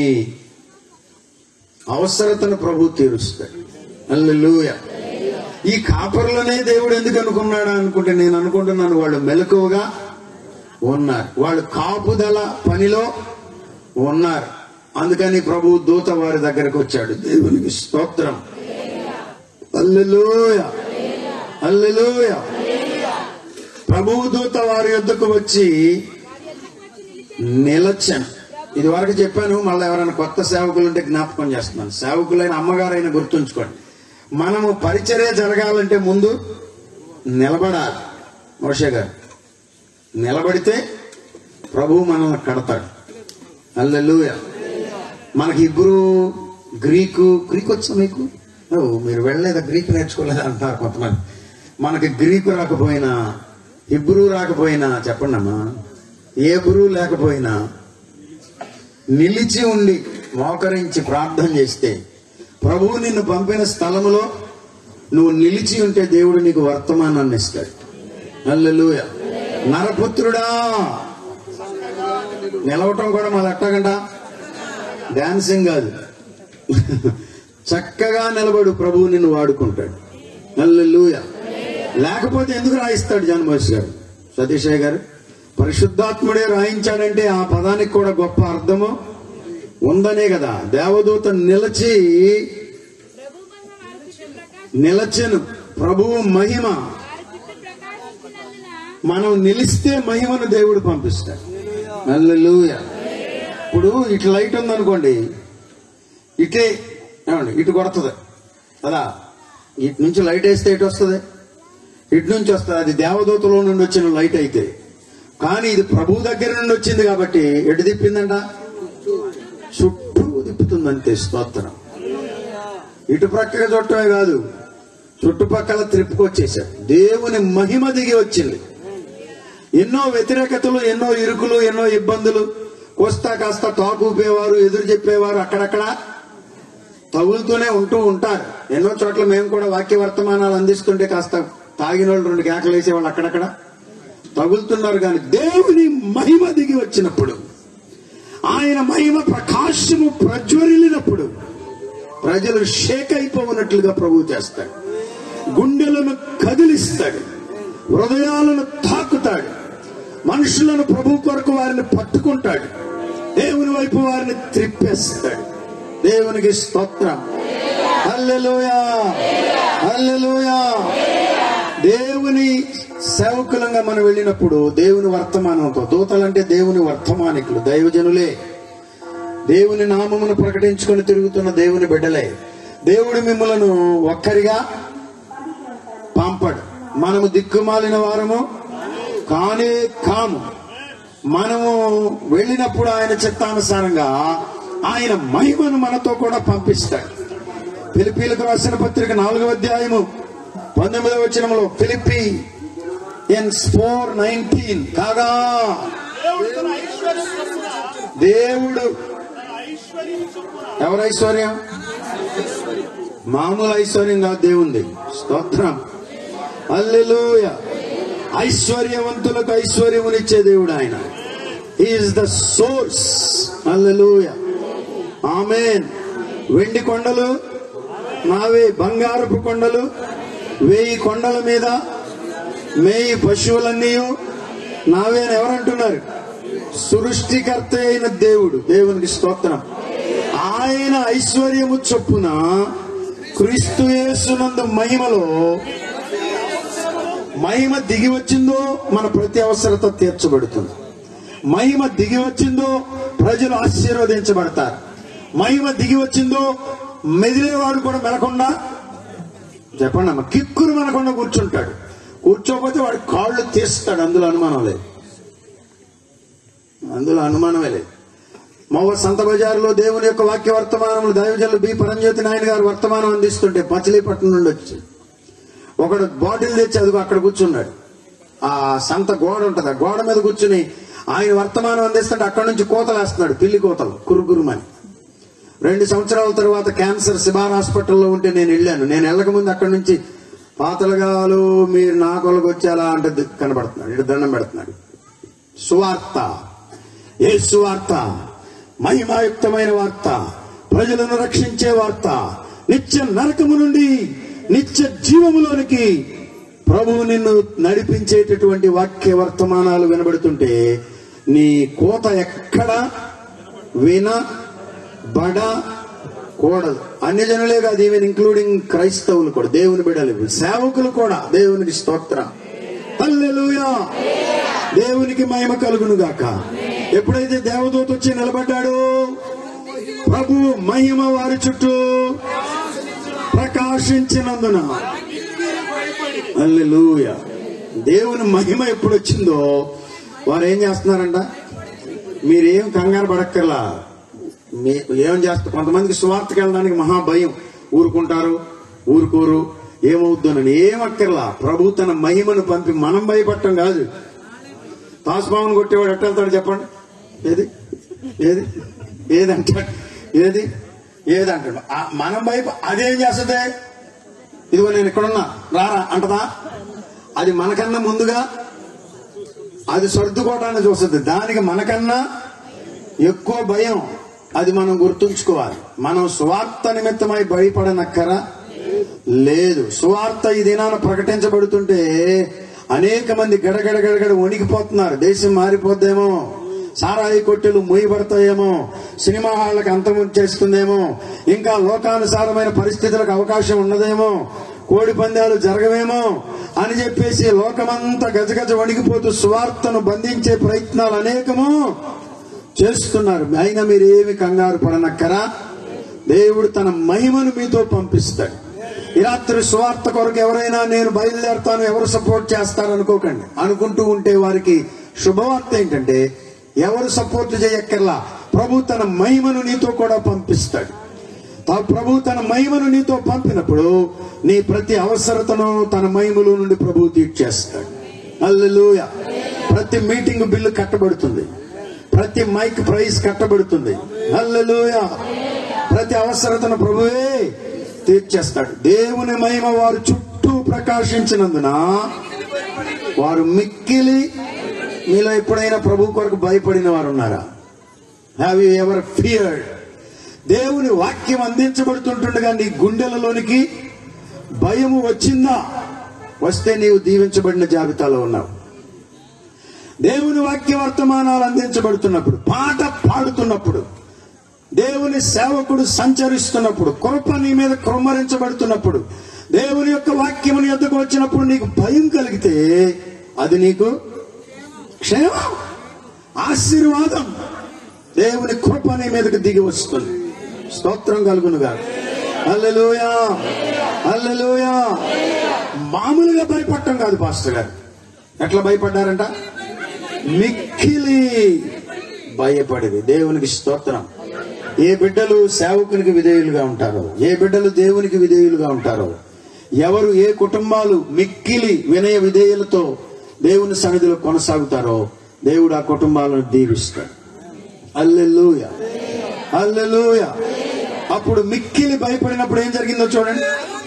అవసరతను ప్రభు తీరుస్తాడు అల్లెలూయ ఈ కాపర్లనే దేవుడు ఎందుకు అనుకున్నాడా అనుకుంటే నేను అనుకుంటున్నాను వాళ్ళు మెలకువగా ఉన్నారు వాళ్ళు కాపుదల పనిలో ఉన్నారు అందుకని ప్రభు దూత వారి దగ్గరకు వచ్చాడు దేవునికి స్తోత్రం అల్లెలూయ అల్లెలూయ ప్రభువు దూత వారి యొద్దకు వచ్చి నిలచను ఇది వరకు చెప్పాను మళ్ళీ ఎవరైనా కొత్త సేవకులు ఉంటే జ్ఞాపకం చేస్తున్నాను సేవకులైన అమ్మగారైనా గుర్తుంచుకోండి మనము పరిచర్య జరగాలంటే ముందు నిలబడాలి మోషే గారు నిలబడితే ప్రభువు మనల్ని కడతాడు అల్లెలూయ మనకి ఇబ్బరు గ్రీకు గ్రీక్ వచ్చా మీకు ఓ, మీరు వెళ్ళలేదా గ్రీక్ నేర్చుకోలేదా అంటారు కొంతమంది మనకి గ్రీకు రాకపోయినా హిబ్రూ రాకపోయినా చెప్పండి అమ్మా ఏ గురువు లేకపోయినా నిలిచి ఉండి మోకరించి ప్రార్థన చేస్తే ప్రభువు నిన్ను పంపిన స్థలములో నువ్వు నిలిచి ఉంటే దేవుడు నీకు వర్తమానాన్ని ఇస్తాడు హల్లెలూయ నరపుత్రుడా నిలవటం కూడా మళ్ళీ ఎట్టగంట డాన్సింగ్ కాదు చక్కగా నిలబడు ప్రభువు నిన్ను వాడుకుంటాడు హల్లెలూయ లేకపోతే ఎందుకు రాయిస్తాడు జాన్ మోస్ గారు సతీష్ గారు పరిశుద్ధాత్ముడే రాయించాడంటే ఆ పదానికి కూడా గొప్ప అర్థము ఉందనే కదా దేవదూత నిలిచి ప్రభు మహిమ వారి చుట్టూ ప్రకాశ నిలచెను ప్రభువు మహిమ వారి చుట్టూ ప్రకాశించినందున మనం నిలిస్తే మహిమను దేవుడు పంపిస్తాడు హల్లెలూయా ఇప్పుడు ఇటు లైట్ ఉందనుకోండి ఇటే ఏమండి ఇటు కొడుతుంది కదా ఇటు నుంచి లైట్ వేస్తే ఇటు వస్తుంది ఇటు నుంచి వస్తుంది అది దేవదూతలో నుండి వచ్చిన లైట్ అయితే కానీ ఇది ప్రభు దగ్గర నుండి వచ్చింది కాబట్టి ఎటు తిప్పిందంట చుట్టూ తిప్పుతుందంతే స్తోత్రం ఇటు ప్రక్కగా చుట్టమే కాదు చుట్టుపక్కల త్రిప్పుకొచ్చేసాడు దేవుని మహిమ దిగి వచ్చింది ఎన్నో వ్యతిరేకతలు ఎన్నో ఇరుకులు ఎన్నో ఇబ్బందులు కోస్తా కాస్త తాకూపేవారు ఎదురు చెప్పేవారు అక్కడక్కడ తగులుతూనే ఉంటూ ఉంటారు ఎన్నో చోట్ల మేము కూడా వాక్య వర్తమానాలు అందిస్తుంటే కాస్త తాగిన వాళ్ళు రెండు కేకలు వేసేవాళ్ళు అక్కడక్కడ తగులుతున్నారు కానీ దేవుని మహిమ దిగి వచ్చినప్పుడు ఆయన మహిమ ప్రకాశము ప్రజ్వరిల్లినప్పుడు ప్రజలు షేక్ అయిపోవునట్లుగా ప్రభు చేస్తాడు గుండెలను కదిలిస్తాడు హృదయాలను తాకుతాడు మనుషులను ప్రభు కొరకు వారిని పట్టుకుంటాడు దేవుని వైపు వారిని త్రిప్పేస్తాడు దేవునికి స్తోత్రం హల్లెలూయా హల్లెలూయా దేవుని సేవకులంగా మనం వెళ్ళినప్పుడు దేవుని వర్తమానంతో దూతలంటే దేవుని వర్తమానికులు దైవజనులే దేవుని నామమును ప్రకటించుకొని తిరుగుతున్న దేవుని బిడ్డలే దేవుడు మిమ్మలను ఒక్కరిగా పంపడు మనము దిక్కుమాలిన వారము కానే కాము మనము వెళ్ళినప్పుడు ఆయన చిత్తానుసారంగా ఆయన మహిమను మనతో కూడా పంపిస్తాడు ఫిలిపీలకు రాసిన పత్రిక నాలుగవ అధ్యాయము పంతొమ్మిదవ వచనంలో ఫిలిపి ఎన్స్ ఫోర్ నైన్టీన్ కాగా దేవుడు ఎవరు ఐశ్వర్యం మామూలు ఐశ్వర్యం కాదు దేవుంది స్తోత్రం అల్లెలూయ ఐశ్వర్యవంతులకు ఐశ్వర్యమునిచ్చే దేవుడు ఆయన is the source alleluia amen వెండి కొండలు నావే బంగారపు కొండలు వెయ్యి కొండల మీద మేయి పశువులన్నీ నావే అని ఎవరంటున్నారు సృష్టికర్త అయిన దేవుడు దేవునికి స్తోత్రం ఆయన ఐశ్వర్యము చొప్పున క్రీస్తు యేసునందు మహిమలో మహిమ దిగి వచ్చిందో మన ప్రతి అవసరత తీర్చబడుతుంది మహిమ దిగి వచ్చిందో ప్రజలు ఆశీర్వదించబడతారు మహిమ దిగి వచ్చిందో మెదిలేవాడు కూడా మెలకుండా చెప్పండి అమ్మ కిక్కురు మనకుండా కూర్చుంటాడు కూర్చోకపోతే వాడి కాళ్ళు తీస్తాడు అందులో అనుమానం లేదు అందులో అనుమానమే లేదు మౌవ సంత బజారులో దేవుని యొక్క వాక్య వర్తమానములు దైవజనులు బి పరంజ్యోతి నాయన గారు వర్తమానం అందిస్తుంటే మచిలీపట్నం నుండి వచ్చి ఒకడు బాటిల్ తెచ్చి అదిగో అక్కడ కూర్చున్నాడు ఆ సంత గోడ ఉంటది ఆ గోడ మీద కూర్చుని ఆయన వర్తమానం అందిస్తుంటే అక్కడ నుంచి కోతలు వేస్తున్నాడు పిల్లి కోతలు కురుగురుమని రెండు సంవత్సరాల తర్వాత క్యాన్సర్ శిబార్ హాస్పిటల్లో ఉంటే నేను వెళ్ళాను నేను వెళ్ళకముందు అక్కడి నుంచి పాతలుగాలు మీరు నా కొలకు వచ్చేలా అంటే ది- కనబడుతున్నాడు ఇటు దండం పెడుతున్నాడు సువార్త ఏ సువార్త మహిమాయుక్తమైన వార్త ప్రజలను రక్షించే వార్త నిత్య నరకము నుండి నిత్య జీవములోనికి ప్రభువు నిన్ను నడిపించేటటువంటి వాక్య వర్తమానాలు వినబడుతుంటే నీ కోత ఎక్కడ విన బడ కూడదు అన్ని జనులే కాదు ఈవెన్ ఇంక్లూడింగ్ క్రైస్తవులు కూడా దేవుని బిడలు సేవకులు కూడా దేవునికి స్తోత్రం హల్లెలూయా దేవునికి మహిమ కలుగును గాక ఎప్పుడైతే దేవదూత వచ్చి నిలబడ్డాడో ప్రభు మహిమ వారి చుట్టూ ప్రకాశించినందున హల్లెలూయా దేవుని మహిమ ఎప్పుడు వచ్చిందో వారు ఏం చేస్తున్నారంట మీరేం కంగారు పడక్కర్లా మీ ఏం చేస్తారు కొంతమందికి స్వార్థకి వెళ్ళడానికి మహా భయం ఊరుకుంటారు ఊరుకోరు ఏమవుద్దోనని ఏం అక్కర్లా ప్రభు తన మహిమను పంపి మనం భయపడటం కాదు తాసుబాబును కొట్టేవాడు ఎట్ట వెళ్తాడు చెప్పండి ఏది ఏది ఏదంటాడు ఏది ఏదంటాడు ఆ మనం భయప అదేం చేస్తుంది ఇదిగో నేను ఇక్కడున్నా రారా అంటదా అది మనకన్నా ముందుగా అది సర్దుకోవటాన్ని చూస్తుంది దానికి మనకన్నా ఎక్కువ భయం అది మనం గుర్తుంచుకోవాలి మనం స్వార్థ నిమిత్తమై భయపడనక్కరా లేదు సువార్త ఈ దినాన ప్రకటించబడుతుంటే అనేక మంది గడగడ గడగడ వణికిపోతున్నారు దేశం మారిపోద్దేమో సారాయి కొట్టెలు మూయబడతాయేమో సినిమా హాళ్ళకి అంతం చేస్తుందేమో ఇంకా లోకానుసారమైన పరిస్థితులకు అవకాశం ఉన్నదేమో కోడి పందాలు జరగవేమో అని చెప్పేసి లోకమంతా గజగజ వణికిపోతూ స్వార్థను బంధించే ప్రయత్నాలు అనేకము చేస్తున్నారు అయినా మీరు ఏమి కంగారు పడనక్కరా దేవుడు తన మహిమను మీతో పంపిస్తాడు ఈ రాత్రి స్వార్థ కొరకు ఎవరైనా నేను బయలుదేరుతాను ఎవరు సపోర్ట్ చేస్తారు అనుకోకండి అనుకుంటూ ఉంటే వారికి శుభవార్త ఏంటంటే ఎవరు సపోర్ట్ చేయక్కర్లా ప్రభు తన మహిమను నీతో కూడా పంపిస్తాడు తా- ప్రభు తన మహిమను నీతో పంపినప్పుడు నీ ప్రతి అవసరతను తన మహిమలో నుండి ప్రభు తీర్చేస్తాడు అల్లెలూయ ప్రతి మీటింగ్ బిల్లు కట్టబడుతుంది ప్రతి మైక్ ప్రైజ్ కట్టబడుతుంది అల్లెలూయ ప్రతి అవసరతను ప్రభువే తీర్చేస్తాడు దేవుని మహిమ వారు చుట్టూ ప్రకాశించినందున వారు మిక్కిలి మీలో ఎప్పుడైనా ప్రభు కొరకు భయపడిన వారు ఉన్నారా హ్యావ్ యూ ఎవర్ ఫియర్డ్ దేవుని వాక్యం అందించబడుతుంటుండగా నీ గుండెలలోనికి భయము వచ్చిందా వస్తే నీవు దీవించబడిన జాబితాలో ఉన్నావు దేవుని వాక్య వర్తమానాలు అందించబడుతున్నప్పుడు పాట పాడుతున్నప్పుడు దేవుని సేవకుడు సంచరిస్తున్నప్పుడు కృప నీ మీద కృమ్మరించబడుతున్నప్పుడు దేవుని యొక్క వాక్యముని ఎద్దకు వచ్చినప్పుడు నీకు భయం కలిగితే అది నీకు క్షేమం ఆశీర్వాదం దేవుని కృప నీ మీదకి దిగి వస్తుంది స్తోత్రం కలుగునుగా అల్లెలుయా అల్లెలుయా మామూలుగా భయపడటం కాదు పాస్టర్ గారు ఎట్లా భయపడ్డారంట మిక్కిలి భయపడేది దేవునికి స్తోత్రం ఏ బిడ్డలు సేవకునికి విధేయులుగా ఉంటారో ఏ బిడ్డలు దేవునికి విధేయులుగా ఉంటారో ఎవరు ఏ కుటుంబాలు మిక్కిలి వినయ విధేయులతో దేవుని సన్నిధిలో కొనసాగుతారో దేవుడు ఆ కుటుంబాలను దీవిస్తాడు అల్లెలుయ అల్లెలుయ అప్పుడు మిక్కిలి భయపడినప్పుడు ఏం జరిగిందో చూడండి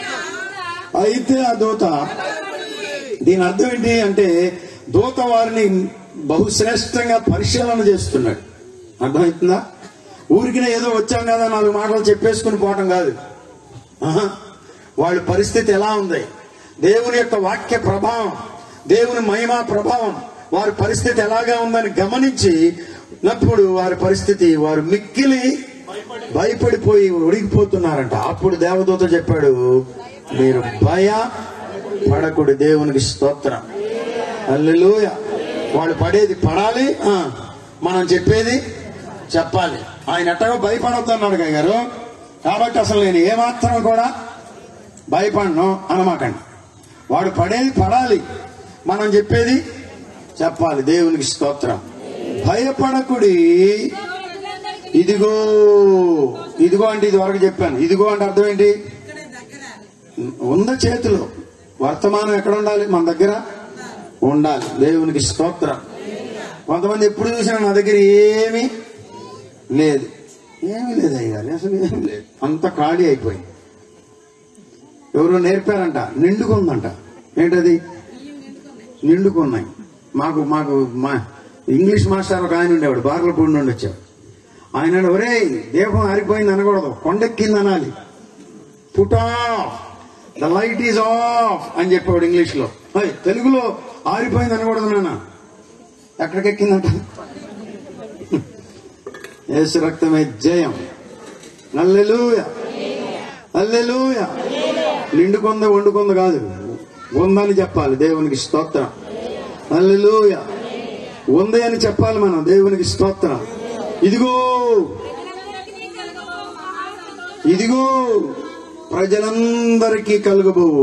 అయితే ఆ దూత దీని అర్థం ఏంటి అంటే దూత వారిని బహుశ్రేష్టంగా పరిశీలన చేస్తున్నాడు అర్థమవుతుందా ఊరికినే ఏదో వచ్చాం కదా నాలుగు మాటలు చెప్పేసుకుని పోవటం కాదు ఆహా. వాళ్ళ పరిస్థితి ఎలా ఉంది దేవుని యొక్క వాక్య ప్రభావం దేవుని మహిమా ప్రభావం వారి పరిస్థితి ఎలాగా ఉందని గమనించి నప్పుడు వారి పరిస్థితి వారు మిక్కిలి భయపడిపోయి ఉడికిపోతున్నారంట అప్పుడు దేవదూత చెప్పాడు మీరు భయ పడకుడు దేవునికి స్తోత్రం అల్లెలూయ వాళ్ళు పడేది పడాలి ఆ, మనం చెప్పేది చెప్పాలి ఆయన ఎట్టగా భయపడొద్దు అన్నాడు గారు కాబట్టి అసలు నేను ఏమాత్రం కూడా భయపడను అనమాకండి వాడు పడేది పడాలి మనం చెప్పేది చెప్పాలి దేవునికి స్తోత్రం భయపడకుడి ఇదిగో ఇదిగో అంటే ఇది వరకు చెప్పాను ఇదిగో అంటే అర్థం ఏంటి ఉంద చేతిలో వర్తమానం ఎక్కడ ఉండాలి మన దగ్గర ఉండాలి దేవునికి స్తోత్రం కొంతమంది ఎప్పుడు చూసినా నా దగ్గర ఏమీ లేదు ఏమీ లేదు అయ్యారు అసలు ఏమీ లేదు అంత ఖాళీ అయిపోయింది ఎవరో నేర్పారంట నిండుకుందంట ఏంటది నిండుకున్నాయి మాకు మాకు మా ఇంగ్లీష్ మాస్టర్ ఒక ఆయన ఉండేవాడు బార్లపూడి నుండి వచ్చాడు ఆయన ఒరే దీపం ఆరిపోయింది అనకూడదు కొండెక్కింది అనాలి put off the light is off అని చెప్పాడు ఇంగ్లీష్ లో హై, తెలుగులో ఆరిపోయింది అనకూడదు నాన్న ఎక్కడికెక్కిందంట యేసు రక్తమే జయం అల్లెలూయ అల్లెలూయ నిండుకొంద వండుకొంద కాదు ఉందని చెప్పాలి దేవునికి స్తోత్రం అల్లెలూయ ఉంది అని చెప్పాలి మనం దేవునికి స్తోత్రం ఇదిగో ఇదిగో ప్రజలందరికీ కలుగబోవు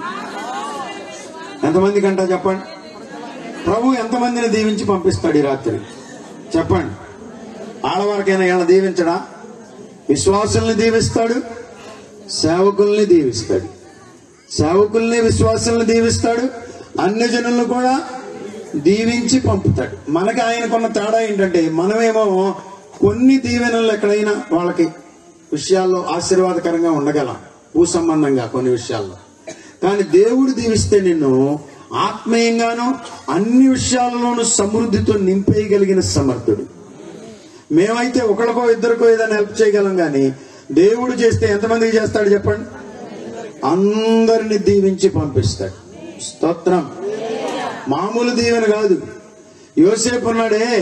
ఎంతమంది కంట చెప్పండి ప్రభు ఎంతమందిని దీవించి పంపిస్తాడు ఈ రాత్రి చెప్పండి ఆడవారికైనా ఏమైనా దీవించడా విశ్వాసుల్ని దీవిస్తాడు సేవకుల్ని దీవిస్తాడు సేవకుల్ని విశ్వాసుల్ని దీవిస్తాడు అన్ని జనులను కూడా దీవించి పంపుతాడు మనకి ఆయనకున్న తేడా ఏంటంటే మనమేమో కొన్ని దీవెనలు ఎక్కడైనా వాళ్ళకి విషయాల్లో ఆశీర్వాదకరంగా ఉండగలం భూ సంబంధంగా కొన్ని విషయాల్లో కానీ దేవుడు దీవిస్తే నిన్ను ఆత్మీయంగాను అన్ని విషయాల్లోనూ సమృద్ధితో నింపేయగలిగిన సమర్థుడు మేమైతే ఒకరికో ఇద్దరికో ఏదైనా హెల్ప్ చేయగలం కానీ దేవుడు చేస్తే ఎంతమందికి చేస్తాడు చెప్పండి అందరిని దీవించి పంపిస్తాడు స్తోత్రం మామూలు దీవెన కాదు యోసేపు ఉన్నాడే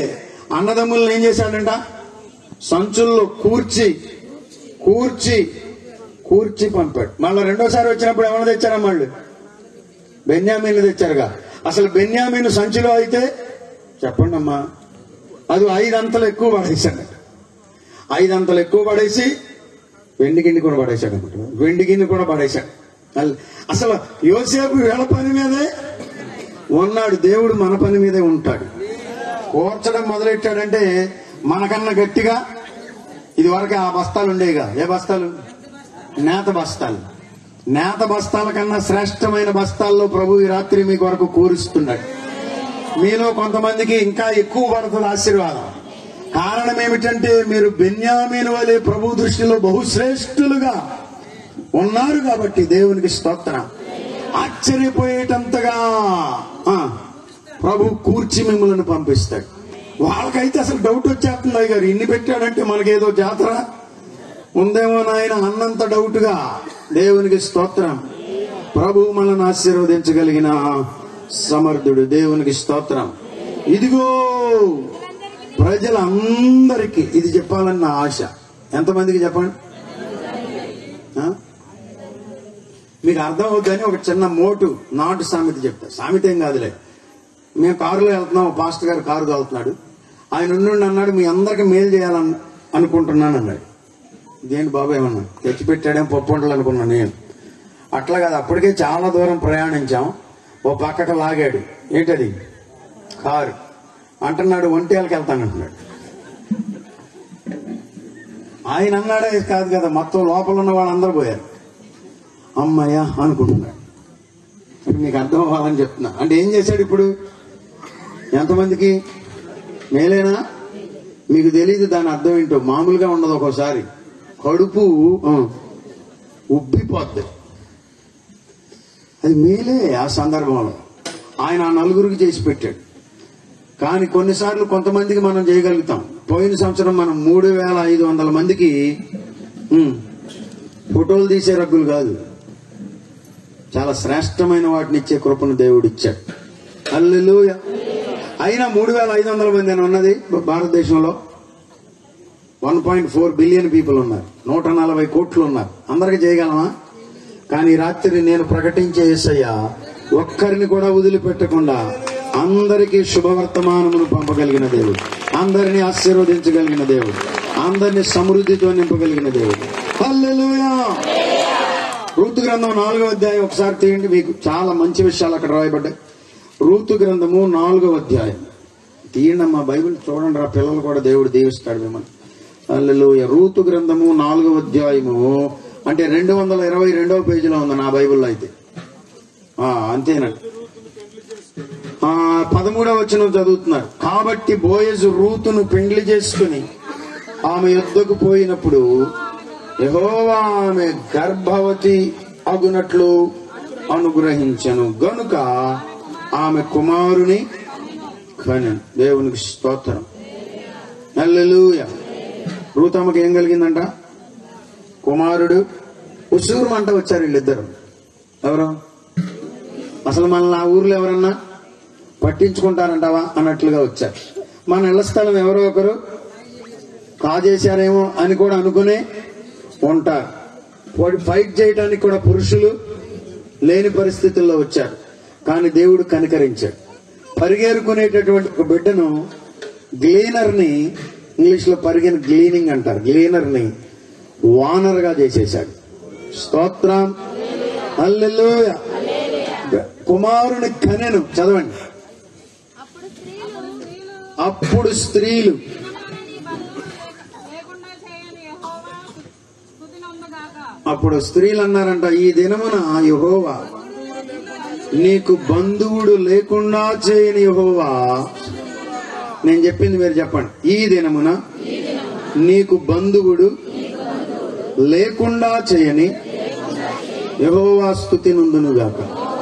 అన్నదమ్ములను ఏం చేశాడంట సంచుల్లో కూర్చి కూర్చి కూర్చి పంపాడు మళ్ళీ రెండోసారి వచ్చినప్పుడు ఎవరు తెచ్చారా వాళ్ళు బెన్యామీన్లు తెచ్చారుగా అసలు బెన్యామీన్ సంచిలో అయితే చెప్పండి అమ్మా అది ఐదంతలు ఎక్కువ పడేశాడు ఐదంతలు ఎక్కువ పడేసి వెండి గిన్నె కూడా పడేశాడు అనమాట వెండి గిన్నె కూడా పడేశాడు అల్- అసలు యోసేపు వీళ్ళ పని మీదే ఉన్నాడు దేవుడు మన పని మీదే ఉంటాడు కూర్చడం మొదలెట్టాడంటే మనకన్నా గట్టిగా ఇది వరకు ఆ బస్తాలు ఉండేవిగా ఏ బస్తాలు నేత బస్తాలు నేత బస్తాల కన్నా శ్రేష్టమైన బస్తాల్లో ప్రభు ఈ రాత్రి మీ కొరకు కూరుస్తున్నాడు మీలో కొంతమందికి ఇంకా ఎక్కువ పడుతుంది ఆశీర్వాదం కారణం ఏమిటంటే మీరు బెన్యామీన్ వలె ప్రభు దృష్టిలో బహుశ్రేష్ఠులుగా ఉన్నారు కాబట్టి దేవునికి స్తోత్రం ఆశ్చర్యపోయేటంతగా ఆ, ప్రభు కూర్చి మిమ్మల్ని పంపిస్తాడు వాళ్ళకైతే అసలు డౌట్ వచ్చేస్తుంది అయ్య గారు ఇన్ని పెట్టాడంటే మనకేదో జాతర ఉందేమో నాయన అన్నంత డౌట్ గా దేవునికి స్తోత్రం ప్రభు మనల్ని ఆశీర్వదించగలిగిన సమర్థుడు దేవునికి స్తోత్రం ఇదిగో ప్రజలందరికీ ఇది చెప్పాలన్న ఆశ ఎంతమందికి చెప్పండి ఆ? మీకు అర్థం అవుతుందని ఒక చిన్న మోటు నాటు సామెత చెప్తా సామెత ఏం కాదులే మేము కారులో వెళ్తున్నాం ఒక పాస్టర్ గారు కారు తోలుతున్నాడు ఆయన ఉండి అన్నాడు మీ అందరికి మేలు చేయాలని అనుకుంటున్నాను అన్నాడు దేని బాబు ఏమన్నా తెచ్చిపెట్టాడేం పప్పు వంటలు అనుకున్నా నేను అట్లా కాదు అప్పటికే చాలా దూరం ప్రయాణించాం ఓ పక్కకు లాగాడు ఏంటది కారు అంటున్నాడు ఒంటియాలకి వెళ్తానంటున్నాడు ఆయన అన్నాడే కాదు కదా మొత్తం లోపల ఉన్న వాళ్ళందరూ పోయారు అమ్మయ్య అనుకుంటున్నాడు ఇప్పుడు మీకు అర్థం అవ్వాలని చెప్తున్నా అంటే ఏం చేశాడు ఇప్పుడు ఎంతమందికి మేలేనా మీకు తెలియదు దాని అర్థం ఏంటో మామూలుగా ఉండదు ఒక్కోసారి కడుపు ఆ, ఉబ్బిపోద్ది అది మేలే ఆ సందర్భంలో ఆయన ఆ నలుగురికి చేసి పెట్టాడు కానీ కొన్నిసార్లు కొంతమందికి మనం చేయగలుగుతాం పోయిన సంవత్సరం మనం మూడు వేల ఐదు వందల మందికి ఉమ్, ఫోటోలు తీసే రగ్గులు కాదు చాలా శ్రేష్టమైన వాటిని ఇచ్చే కృపను దేవుడు ఇచ్చాడు అల్లెలూయ అయినా మూడు వేల ఐదు వందల మంది అని ఉన్నది భారతదేశంలో one point four billion people ఉన్నారు నూట నలభై కోట్లు ఉన్నారు అందరికి చేయగలమా కానీ ఈ రాత్రి నేను ప్రకటించే ఎస్సయ్య ఒక్కరిని కూడా వదిలిపెట్టకుండా అందరికీ శుభవర్తమానమును పంపగలిగిన దేవుడు అందరినీ ఆశీర్వదించగలిగిన దేవుడు అందరినీ సమృద్ధితో నింపగలిగిన దేవుడు హల్లెలూయా రూతు గ్రంథం నాలుగో అధ్యాయం ఒకసారి తీయండి మీకు చాలా మంచి విషయాలు అక్కడ రాయబడ్డాయి రూతు గ్రంథము నాలుగో అధ్యాయం తీయండి అమ్మా బైబిల్ చూడండి రా పిల్లలు కూడా దేవుడు దీవిస్తాడు మిమ్మల్ని హల్లెలూయా రూతు గ్రంథము నాలుగో అధ్యాయము అంటే రెండు వందల ఇరవై రెండవ పేజీలో ఉంది నా బైబిల్లో అయితే ఆ, అంతేనండి ఆ, పదమూడవ వచనం చదువుతున్నారు కాబట్టి బోయజు రూతును పెండ్లి చేసుకుని ఆమె యుద్ధకు పోయినప్పుడు యెహోవా ఆమె గర్భవతి అగునట్లు అనుగ్రహించను గనుక ఆమె కుమారుని కనెను దేవునికి స్తోత్రం హల్లెలూయా రూతమ్మకి ఏం కలిగిందంట కుమారుడు ఉసూరుమంట వచ్చారు వీళ్ళిద్దరు ఎవరు అసలు మన ఆ ఊర్లో ఎవరన్నా పట్టించుకుంటారంటావా అన్నట్లుగా వచ్చారు మన ఇళ్ల స్థలం ఎవరో ఒకరు కాజేశారేమో అని కూడా అనుకునే ఉంటారు పోటీ- ఫైట్ చేయడానికి కూడా పురుషులు లేని పరిస్థితుల్లో వచ్చారు కానీ దేవుడు కనికరించాడు పరిగెరుకునేటటువంటి ఒక బిడ్డను గ్లీనర్ ని ఇంగ్లీష్ లో పరిగెన గ్లీనింగ్ అంటారు గ్లీనర్ ని వానర్ గా చేసేశాడు స్తోత్రం హల్లెలూయా కుమారుని కనెను చదవండి అప్పుడు స్త్రీలు అప్పుడు స్త్రీలు దినమానని బరువు లేకుండా చేయని యెహోవా స్తుతినందుగాక. అప్పుడు స్త్రీలు అన్నారంట ఈ దినమున యహోవా నీకు బంధువుడు లేకుండా చేయని యహోవా నేను చెప్పింది మీరు చెప్పండి ఈ దినమున నీకు బంధువుడు లేకుండా చేయని యహోవా స్థుతి నుందునుగాక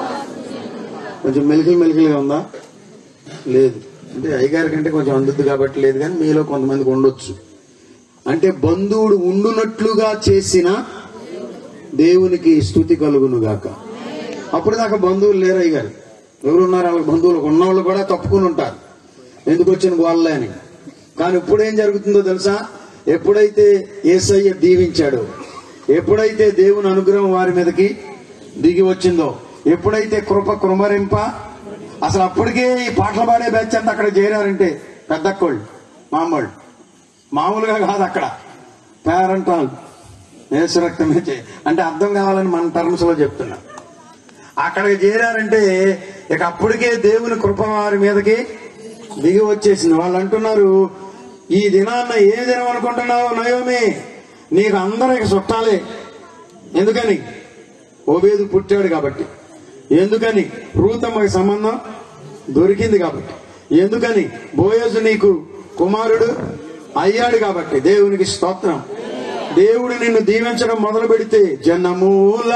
కొంచెం మెలికలు మెలికలుగా ఉందా లేదు అంటే అయ్యగారి కంటే కొంచెం అందుద్ది కాబట్టి లేదు కానీ మీలో కొంతమందికి ఉండొచ్చు అంటే బంధువుడు ఉండునట్లుగా చేసిన దేవునికి స్థుతి కలుగును గాక అప్పుడు దాకా బంధువులు లేరు అయ్యారు ఎవరున్నారు వాళ్ళకి బంధువులు ఉన్నవాళ్ళు కూడా తప్పుకుని ఉంటారు ఎందుకు వచ్చిన గోళ్ళే అని కానీ ఇప్పుడు ఏం జరుగుతుందో తెలుసా ఎప్పుడైతే ఏసయ్య దీవించాడో ఎప్పుడైతే దేవుని అనుగ్రహం వారి మీదకి దిగి వచ్చిందో ఎప్పుడైతే కృప కృమరింప అసలు అప్పటికే ఈ పాటలు పాడే బ్యాచ్ అంతా అక్కడ చేరారంటే పెద్దక్కోళ్ళు మామూలు మామూలుగా కాదు అక్కడ పేరంటాల్ నేసురక్తమే చే అంటే అర్థం కావాలని మన టర్మ్స్ లో చెప్తున్నా అక్కడికి చేరారంటే ఇక అప్పటికే దేవుని కృప వారి మీదకి దిగి వచ్చేసింది వాళ్ళు అంటున్నారు ఈ దినాన్న ఏ దినం అనుకుంటున్నావు నయోమి నీకు అందరూ ఇక చుట్టాలే ఎందుకని ఓబేదు పుట్టాడు కాబట్టి ఎందుకని రూతమ్మకి సంబంధం దొరికింది కాబట్టి ఎందుకని బోయజు నీకు కుమారుడు అయ్యాడు కాబట్టి దేవునికి స్తోత్రం దేవుడు నిన్ను దీవించడం మొదలు పెడితే జనమూల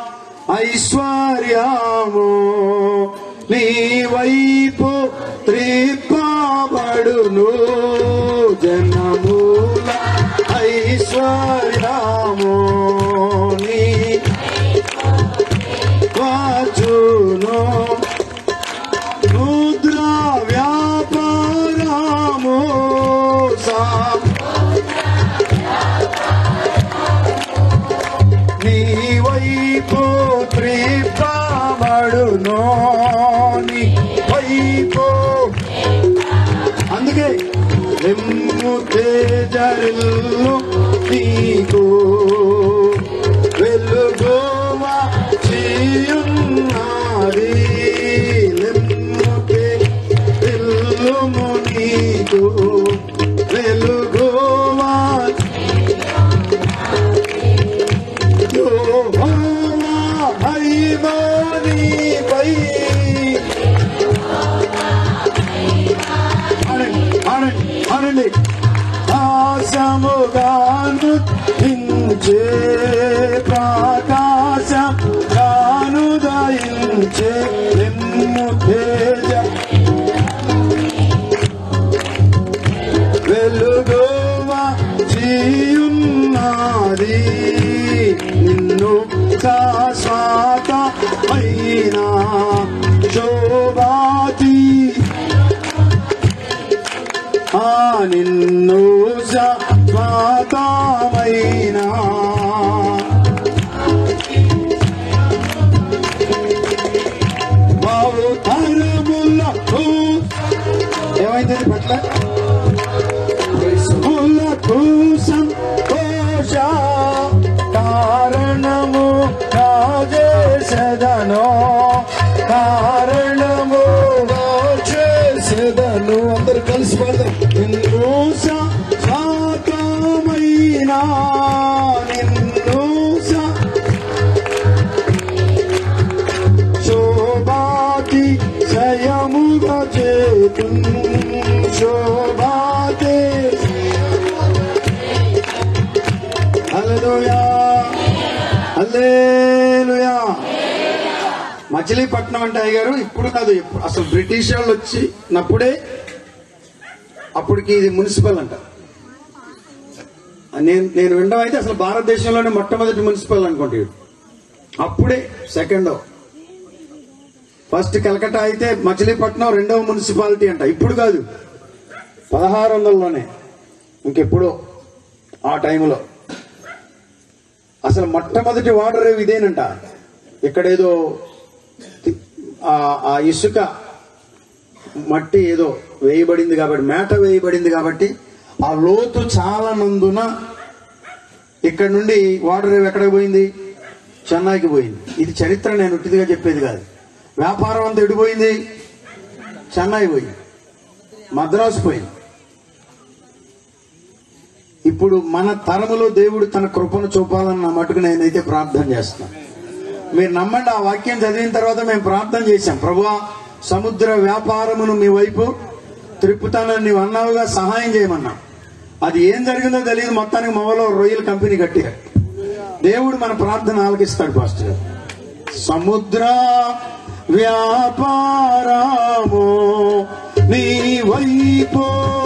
ఐశ్వర్యము నీ వైపు త్రిప్పబడును జనమూల ఐశ్వర్యము నీ వాచును ముద్ర వ్యాపారము సా నీ వైపు త్రిప్పబడును నీ వైపు అందుకే ఎమ్ము తేజరిల్లు నీకు వెలుగోవా చీయున్నది లెమ్ము తేజరిల్లుము నీకు వెలుగోవా యోహోవా హైమానిపై ఆడండి ఆడండి ఆడండి ఆశముగాను హించే ప్రకాశం గాను దయించే నిమ్ము తేజ వెలుగోవా జీయున్నది నిన్ను శాశ్వత అయినా శోభాతి ఆ నిన్ను శాశ్వతమైనా బావు తరములకు ఏమైంది పట్ల ములకు సంతోష కారణము రాజేసదను కారణము రాజేసదను అందరు కలిసి పడదాం నిన్ను సాతమైనా నిన్ను సా- శోభాతి జయముగా చేతు శోభాతే హల్లెలూయా హల్లెలూయా మచిలీపట్నం అంటే అయ్యారు ఇప్పుడు కాదు ఎప్పుడు- అసలు బ్రిటిష్ వాళ్ళు వచ్చినప్పుడే అప్పటికి ఇది మున్సిపల్ అంట నేను నేను వినడం అయితే అసలు భారతదేశంలోనే మొట్టమొదటి మున్సిపల్ అనుకోండి ఇది. అప్పుడే సెకండ్ ఫస్ట్ కలకట్టా అయితే మచిలీపట్నం రెండవ మున్సిపాలిటీ అంట ఇప్పుడు కాదు పదహారు వందలలోనే ఇంకెప్పుడో ఆ టైంలో అసలు మొట్టమొదటి వాటర్ రేవ్ ఇదేనంట ఇక్కడేదో తి- ఆ- ఆ ఇసుక మట్టి ఏదో వేయబడింది కాబట్టి మేట వేయబడింది కాబట్టి ఆ లోతు చాలా నందున ఇక్కడ నుండి వాటర్ రేవ్ ఎక్కడికి పోయింది చెన్నైకి పోయింది ఇది చరిత్ర నేను ఉట్టిదిగా చెప్పేది కాదు వ్యాపారం అంతా ఎడిపోయింది చెన్నై పోయింది మద్రాసు పోయింది ఇప్పుడు మన తరములో దేవుడు తన కృపను చూపాలని నా మటుకు నేనైతే ప్రార్థన చేస్తున్నాను మీరు నమ్మండి ఆ వాక్యం చదివిన తర్వాత మేము ప్రార్థన చేశాం ప్రభువా సముద్ర వ్యాపారమును మీ వైపు త్రిప్పుతానని నీవు అన్నావుగా సహాయం చేయమన్నాం అది ఏం జరిగిందో తెలియదు మొత్తానికి మొవలో రొయ్యల కంపెనీ కట్టారు దేవుడు మన ప్రార్థన ఆలకిస్తాడు పాస్టర్ గారు సముద్ర వ్యాపారము నీ వైపు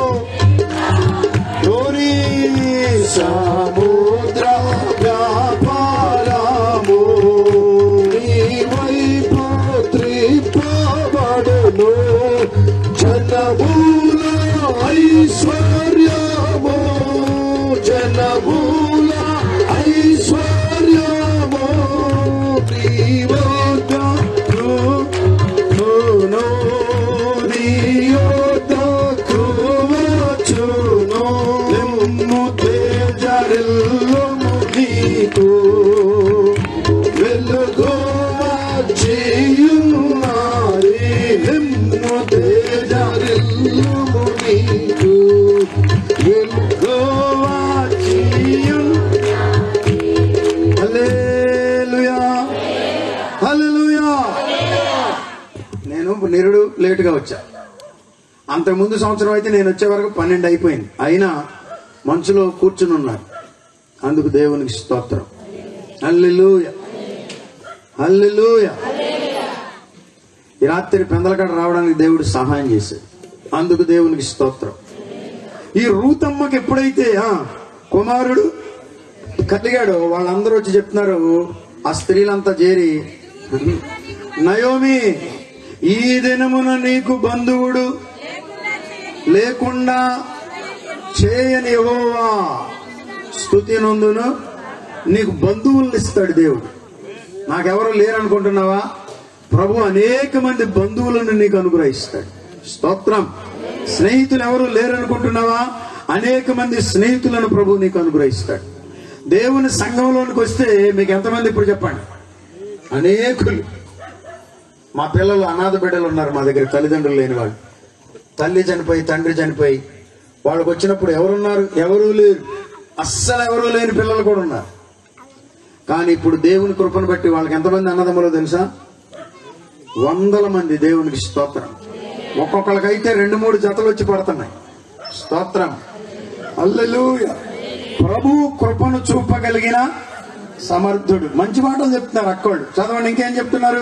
తోరి సముద్ర వ్యాపారము నీ వైపు త్రిప్పబడును జనముల ఐశ్వర్య తెజరిల్లుము నీకు వెలుగువా చేయున్నారి నిన్ను తెజరిల్లుము నీకు వెలుగువా చేయు హల్లెలూయా హల్లెలూయా నేను నిరుడు లేటుగా వచ్చా అంతకు ముందు సంవత్సరం అయితే నేను వచ్చే వరకు పన్నెండు అయిపోయింది అయినా మంచులో కూర్చుని ఉన్నారు అందుకు దేవునికి స్తోత్రం హల్లెలూయ హల్లెలూయ ఈ రాత్రి పెందలకాడ రావడానికి దేవుడు సహాయం చేశాడు అందుకు దేవునికి స్తోత్రం ఈ రూతమ్మకి ఎప్పుడైతే ఆ కుమారుడు కలిగాడు వాళ్ళందరూ వచ్చి చెప్తున్నారు ఆ స్త్రీలంతా చేరి నయోమి ఈ దినమున నీకు బంధువుడు లేకుండా చేయని యెహోవా స్థుతి నందును నీకు బంధువులను ఇస్తాడు దేవుడు నాకెవరు లేరనుకుంటున్నావా ప్రభు అనేక మంది బంధువులను నీకు అనుగ్రహిస్తాడు స్తోత్రం స్నేహితులు ఎవరు లేరనుకుంటున్నావా అనేక మంది స్నేహితులను ప్రభు నీకు అనుగ్రహిస్తాడు దేవుని సంఘంలోనికి వస్తే మీకు ఎంతమంది ఇప్పుడు చెప్పండి అనేకులు మా పిల్లలు అనాథ బిడ్డలు ఉన్నారు మా దగ్గర తల్లిదండ్రులు లేని వాళ్ళు తల్లి చనిపోయి తండ్రి చనిపోయి వాళ్ళకి వచ్చినప్పుడు ఎవరున్నారు ఎవరూ లేరు అస్సలు ఎవరూ లేని పిల్లలు కూడా ఉన్నారు కానీ ఇప్పుడు దేవుని కృపను బట్టి వాళ్ళకి ఎంతమంది అన్నదమ్ములో తెలుసా వందల మంది దేవునికి స్తోత్రం ఒక్కొక్కరికైతే రెండు మూడు జతలు వచ్చి పడుతున్నాయి స్తోత్రం అల్లెలూయ ప్రభు కృపను చూపగలిగిన సమర్థుడు మంచి మాటలు చెప్తున్నారు అక్కోళ్ళు చదవండి ఇంకేం చెప్తున్నారు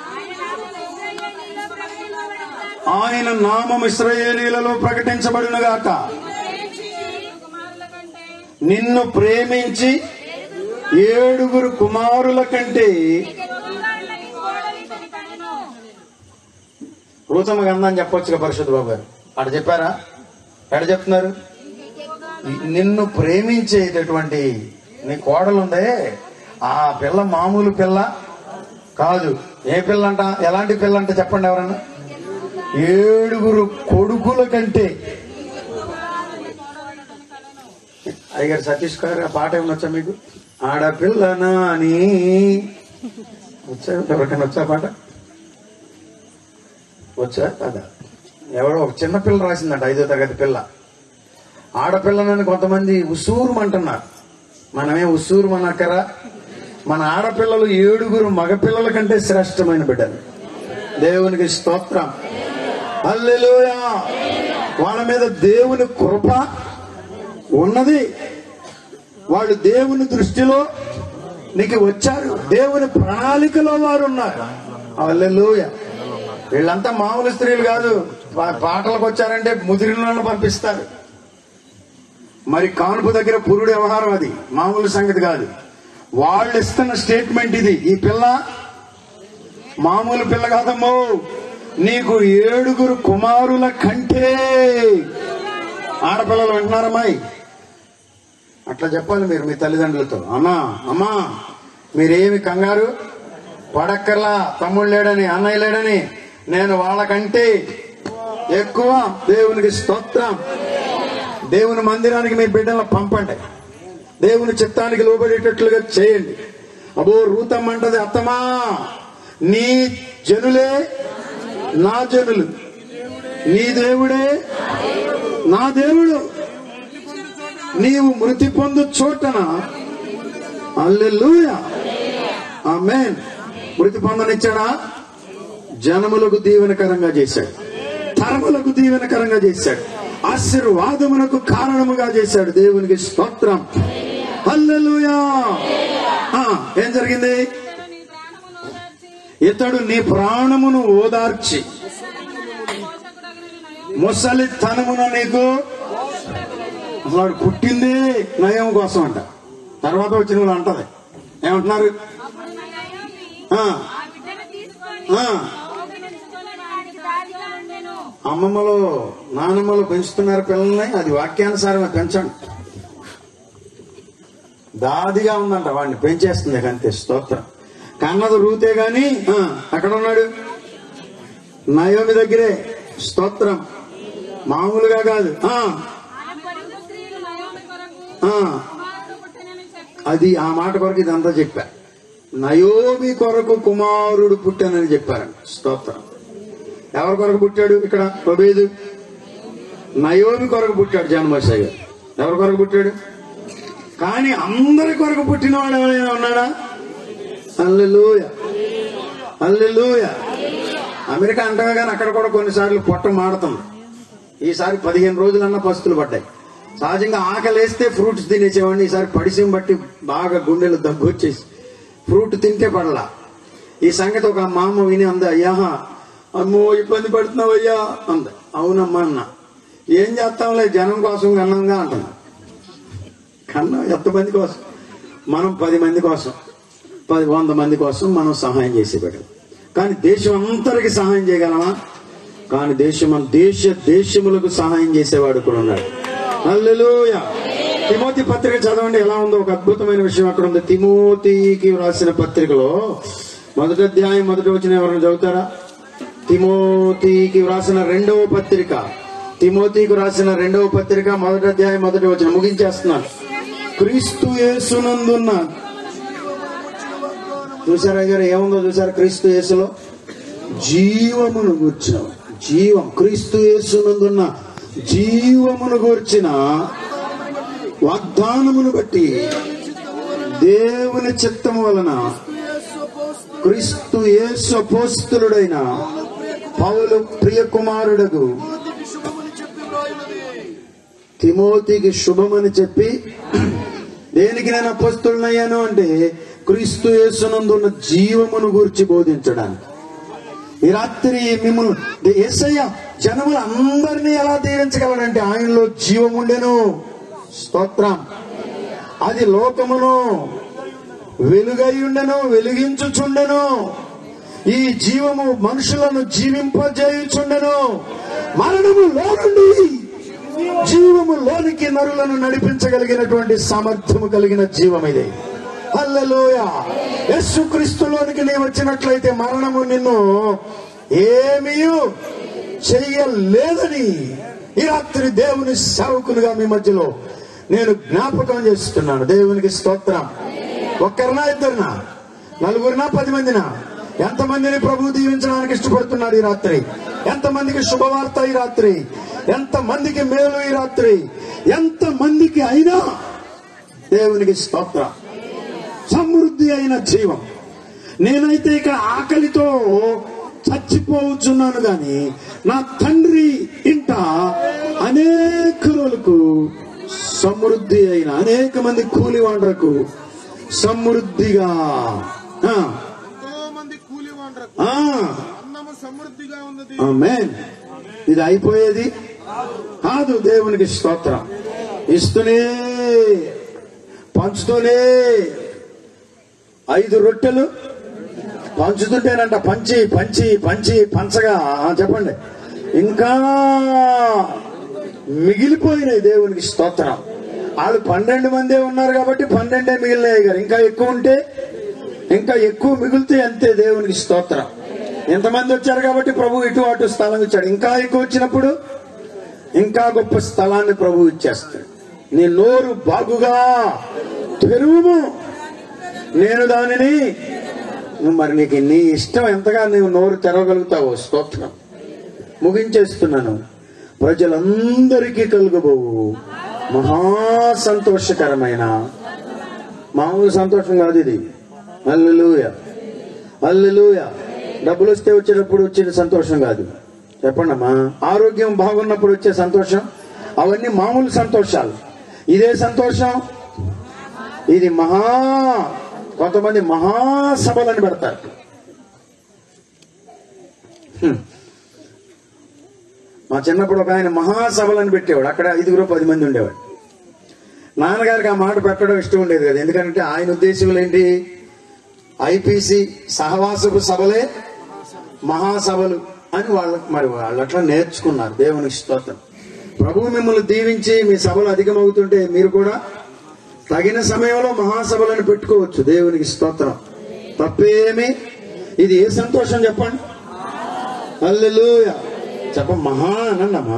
ఆయన నామం ఇస్రాయేలీలలో ప్రకటించబడిన గాక కుమారుల కంటే నిన్ను ప్రేమించి ఏడుగురు కుమారుల కంటే కుమారులని కోడలి తన కన్ను రూతమ్మ గంధం చెప్పొచ్చుగా పరిశుద్ధ బాబు గారు అక్కడ చెప్పారా ఎక్కడ చెప్తున్నారు నిన్ను ప్రేమించేటటువంటి నీ కోడలుందే ఆ పిల్ల మామూలు పిల్ల కాదు ఏ పిల్ల అంట ఎలాంటి పిల్ల అంటే చెప్పండి ఎవరన్నా ఏడుగురు కొడుకుల కంటే అయ్యగారు సతీష్ గారు ఆ పాట ఏమన్నా వచ్చా మీకు ఆడపిల్లనా అని వచ్చా ఎవరికైనా వచ్చా పాట వచ్చా కదా ఎవరో ఒక చిన్న పిల్ల రాసిందంట ఐదో తరగతి పిల్ల ఆడపిల్లనని కొంతమంది ఉసూరు అంటున్నారు మనమే ఉసూరు అనక్కరా మన ఆడపిల్లలు ఏడుగురు మగపిల్లల కంటే శ్రేష్టమైన బిడ్డలు దేవునికి స్తోత్రం హల్లెలూయా వాళ్ళ మీద దేవుని కృప ఉన్నది వాళ్ళు దేవుని దృష్టిలో నీకు వచ్చారు దేవుని ప్రణాళికలో వారు ఉన్నారు హల్లెలూయా వీళ్ళంతా మామూలు స్త్రీలు కాదు పా- పాటలకు వచ్చారంటే ముదిరిలను పంపిస్తారు మరి కానుపు దగ్గర పురుడు వ్యవహారం అది మామూలు సంగతి కాదు వాళ్ళు ఇస్తున్న స్టేట్మెంట్ ఇది ఈ పిల్ల మామూలు పిల్ల కాదమ్మో నీకు ఏడుగురు కుమారుల కంటే ఆడపిల్లలు వింటున్నారమ్మాయి అట్లా చెప్పాలి మీరు మీ తల్లిదండ్రులతో అమ్మా అమ్మా మీరేమి కంగారు పడక్కర్లా తమ్ముడు లేడని అన్నయ్య లేడని నేను వాళ్ళకంటే ఎక్కువ దేవునికి స్తోత్రం దేవుని మందిరానికి మీ బిడ్డలను పంపండి దేవుని చిత్తానికి లోబడేటట్లుగా చేయండి అబో రూతం అంటది అత్తమా నీ జనులే నా జనులు నీ దేవుడే నా దేవుడు నీవు మృతి పొందు చోటన అల్లెలుయ ఆమేన్ మృతి పొందనిచ్చాడా జనములకు దీవెనకరంగా చేశాడు తరములకు దీవెనకరంగా చేశాడు ఆశీర్వాదమునకు కారణముగా చేశాడు దేవునికి స్తోత్రం హల్లెలూయా ఆ, ఏం జరిగింది ఇతడు నీ ప్రాణమును ఓదార్చి ఇతడు నీ ప్రాణమును ఓదార్చి పోషకుడగిన నయం ముసలితనమున నీకు అసలు వాడు పుట్టింది నయం కోసం అంట తర్వాత వచ్చిన వాళ్ళు అంటది ఏమంటున్నారు అప్పుడు నయోమి ఆ, ఆ బిడ్డను తీసుకొని ఆ, కౌగిలించుకొని వానికి దారిగా ఉండెను అమ్మమ్మలో నానమ్మలో పెంచుతున్నారు పిల్లల్ని అది వాక్యానుసారమే పెంచండి దాదిగా ఉందంట వాడిని పెంచేస్తుంది ఇక అంతే స్తోత్రం కన్నది రూతే గాని ఆ, అక్కడ ఉన్నాడు నయోమి దగ్గరే స్తోత్రం మామూలుగా కాదు ఆ, ఆయన పరుగు స్త్రీలు నయోమి కొరకు ఆ, కుమారుడు పుట్టిన అది ఆ మాట కొరకు ఇదంతా చెప్పా నయోమి కొరకు కుమారుడు పుట్టానని చెప్పారండి స్తోత్రం ఎవరి కొరకు పుట్టాడు ఇక్కడ ఒబేదు నయోమి కొరకు పుట్టాడు జన్మసాయి గారు ఎవరి కొరకు పుట్టాడు కానీ అందరి కొరకు పుట్టినవాడు ఎవరైనా ఉన్నాడా అల్లెలూయ అల్లెలూయ అమెరికా అంటాగా కానీ అక్కడ కూడా కొన్నిసార్లు పొట్ట మాడుతుంది ఈసారి పదిహేను రోజులన్నా పస్తులు పడ్డాయి సహజంగా ఆకలేస్తే ఫ్రూట్స్ తినేసేవాడిని ఈసారి పడిసం బట్టి బాగా గుండెలు దగ్గు వచ్చేసి ఫ్రూట్ తింటే పడలా ఈ సంగతి ఒక మా అమ్మ విని అంది అయ్యా అమ్మో ఇబ్బంది పడుతున్నావయ్యా అంది అవునమ్మా అన్న ఏం చేస్తాంలే జనం కోసం కన్నంగా అంటున్నా కన్నం ఎంతమంది కోసం మనం పది మంది కోసం పది వంద మంది కోసం మనం సహాయం చేసి పెట్టాం కానీ దేశం అంతరికి సహాయం చేయగలమా కానీ దేశం దేశ దేశములకు సహాయం చేసేవాడు కూడా ఉన్నాడు హల్లెలూయా తిమోతి పత్రిక చదవండి ఎలా ఉందో ఒక అద్భుతమైన విషయం అక్కడ ఉంది తిమోతికి వ్రాసిన పత్రికలో మొదటి అధ్యాయం మొదటి వచ్చిన ఎవరైనా చదువుతారా తిమోతికి వ్రాసిన రెండవ పత్రిక తిమోతికి రాసిన రెండవ పత్రిక మొదటి అధ్యాయం మొదటి వచ్చిన ముగించేస్తున్నాను క్రీస్తు యేసునందున్న చూసారా గారు ఏముందో చూసారా క్రీస్తు యేసులో జీవమును గూర్చిన జీవం క్రీస్తు యేసునందున్న జీవమును గూర్చిన వాగ్దానమును బట్టి దేవుని చిత్తము వలన క్రీస్తు యేసు అపోస్తులుడైన పౌలు ప్రియ కుమారుడకు తిమోతికి శుభమని చెప్పి దేనికి నేను అపోస్తులనయ్యాను అంటే క్రీస్తు యేసునందున్న జీవమును గూర్చి బోధించడానికి ఈ రాత్రి మిమ్మల్ని ఏసయ్య జనములు అందరినీ ఎలా దీవించగలడంటే ఆయనలో జీవం ఉండెను స్తోత్రం అది లోకమును వెలుగై ఉండెను వెలిగించుచుండెను ఈ జీవము మనుషులను జీవింపజేయుచుండెను మరణము లోనుండి జీవము లోనికి నరులను నడిపించగలిగినటువంటి సామర్థ్యము కలిగిన జీవం ఇది హల్లెలూయ యేసుక్రీస్తులోనికి నీ వచ్చినట్లయితే మరణము నిన్ను ఏమీ చెయ్యలేదని ఈ రాత్రి దేవుని సేవకులుగా మీ మధ్యలో నేను జ్ఞాపకం చేస్తున్నాను దేవునికి స్తోత్రం ఒక్కరినా ఇద్దరినా నలుగురినా పది మందినా ఎంతమందిని ప్రభు దీవించడానికి ఇష్టపడుతున్నాడు ఈ రాత్రి ఎంతమందికి శుభవార్త ఈ రాత్రి ఎంతమందికి మేలు ఈ రాత్రి ఎంతమందికి అయినా దేవునికి స్తోత్రం సమృద్ధి అయిన జీవం నేనైతే ఇక్కడ ఆకలితో చచ్చిపోవచ్చున్నాను గాని నా తండ్రి ఇంట అనేకులకు సమృద్ధి అయిన అనేక మంది కూలి వాండ్రకు సమృద్ధిగా ఆ, ఎంతో మంది కూలి వాండ్రకు ఆ, అన్నము సమృద్ధిగా ఉన్నది ఆమేన్. ఇది అయిపోయేది కాదు దేవునికి స్తోత్రం ఇస్తూనే పంచుతూనే ఐదు రొట్టెలు పంచుతుంటేనంట పంచి పంచి పంచి పంచగా ఆ, చెప్పండి ఇంకా మిగిలిపోయినాయి దేవునికి స్తోత్రం వాళ్ళు పన్నెండు మందే ఉన్నారు కాబట్టి పన్నెండే మిగిలినాయి గారు ఇంకా ఎక్కువ ఉంటే ఇంకా ఎక్కువ మిగిలితే అంతే దేవునికి స్తోత్రం ఎంతమంది వచ్చారు కాబట్టి ప్రభు ఇటు అటు స్థలం ఇచ్చాడు ఇంకా ఎక్కువ వచ్చినప్పుడు ఇంకా గొప్ప స్థలాన్ని ప్రభు ఇచ్చేస్తాడు నీ నోరు బాగుగా తెరువుము నేను దానిని నువ్వు మరి నీకు నీ ఇష్టం ఎంతగా నీవు నోరు తెరవగలుగుతావో స్తోత్రం ముగించేస్తున్నాను ప్రజలందరికీ కలుగబోవు మహా సంతోషకరమైన మామూలు సంతోషం కాదు ఇది అల్లెలూయ అల్లెలూయ డబ్బులు వస్తే వచ్చేటప్పుడు వచ్చిన సంతోషం కాదు చెప్పండమ్మా ఆరోగ్యం బాగున్నప్పుడు వచ్చే సంతోషం అవన్నీ మామూలు సంతోషాలు ఇదే సంతోషం ఇది మహా కొంతమంది మహాసభలని పెడతారు హ్మ్. మా చిన్నప్పుడు ఒక ఆయన మహాసభలను పెట్టేవాడు అక్కడ ఐదుగురు పది మంది ఉండేవాడు నాన్నగారికి ఆ మాట పెట్టడం ఇష్టం ఉండేది కదా ఎందుకంటే ఆయన ఉద్దేశం ఏంటి ఐపీసీ సహవాసపు సభలే మహాసభలు అని వాళ్ళకి మరి వాళ్ళు అట్లా నేర్చుకున్నారు దేవునికి స్తోత్రం ప్రభువు మిమ్మల్ని దీవించి మీ సభలు అధికమవుతుంటే మీరు కూడా తగిన సమయంలో మహాసభలను పెట్టుకోవచ్చు దేవునికి స్తోత్రం తప్పేమి ఇది ఏ సంతోషం చెప్పండి అల్లెలూయ చెప్ప మహా అనండమ్మా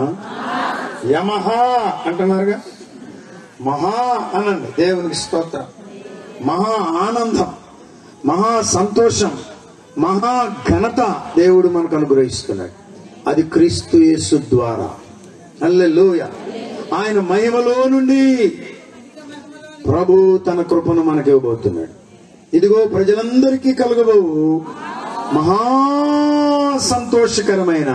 యమహా అంటున్నారుగా మహా అనండి దేవునికి స్తోత్రం మహా ఆనందం మహా సంతోషం మహా ఘనత దేవుడు మనకు అనుగ్రహిస్తున్నాడు అది క్రీస్తు యేసు ద్వారా అల్లెలోయ ఆయన మహిమలో నుండి ప్రభు తన కృపను మనకి ఇవ్వబోతున్నాడు ఇదిగో ప్రజలందరికీ కలగబోవు మహా సంతోషకరమైన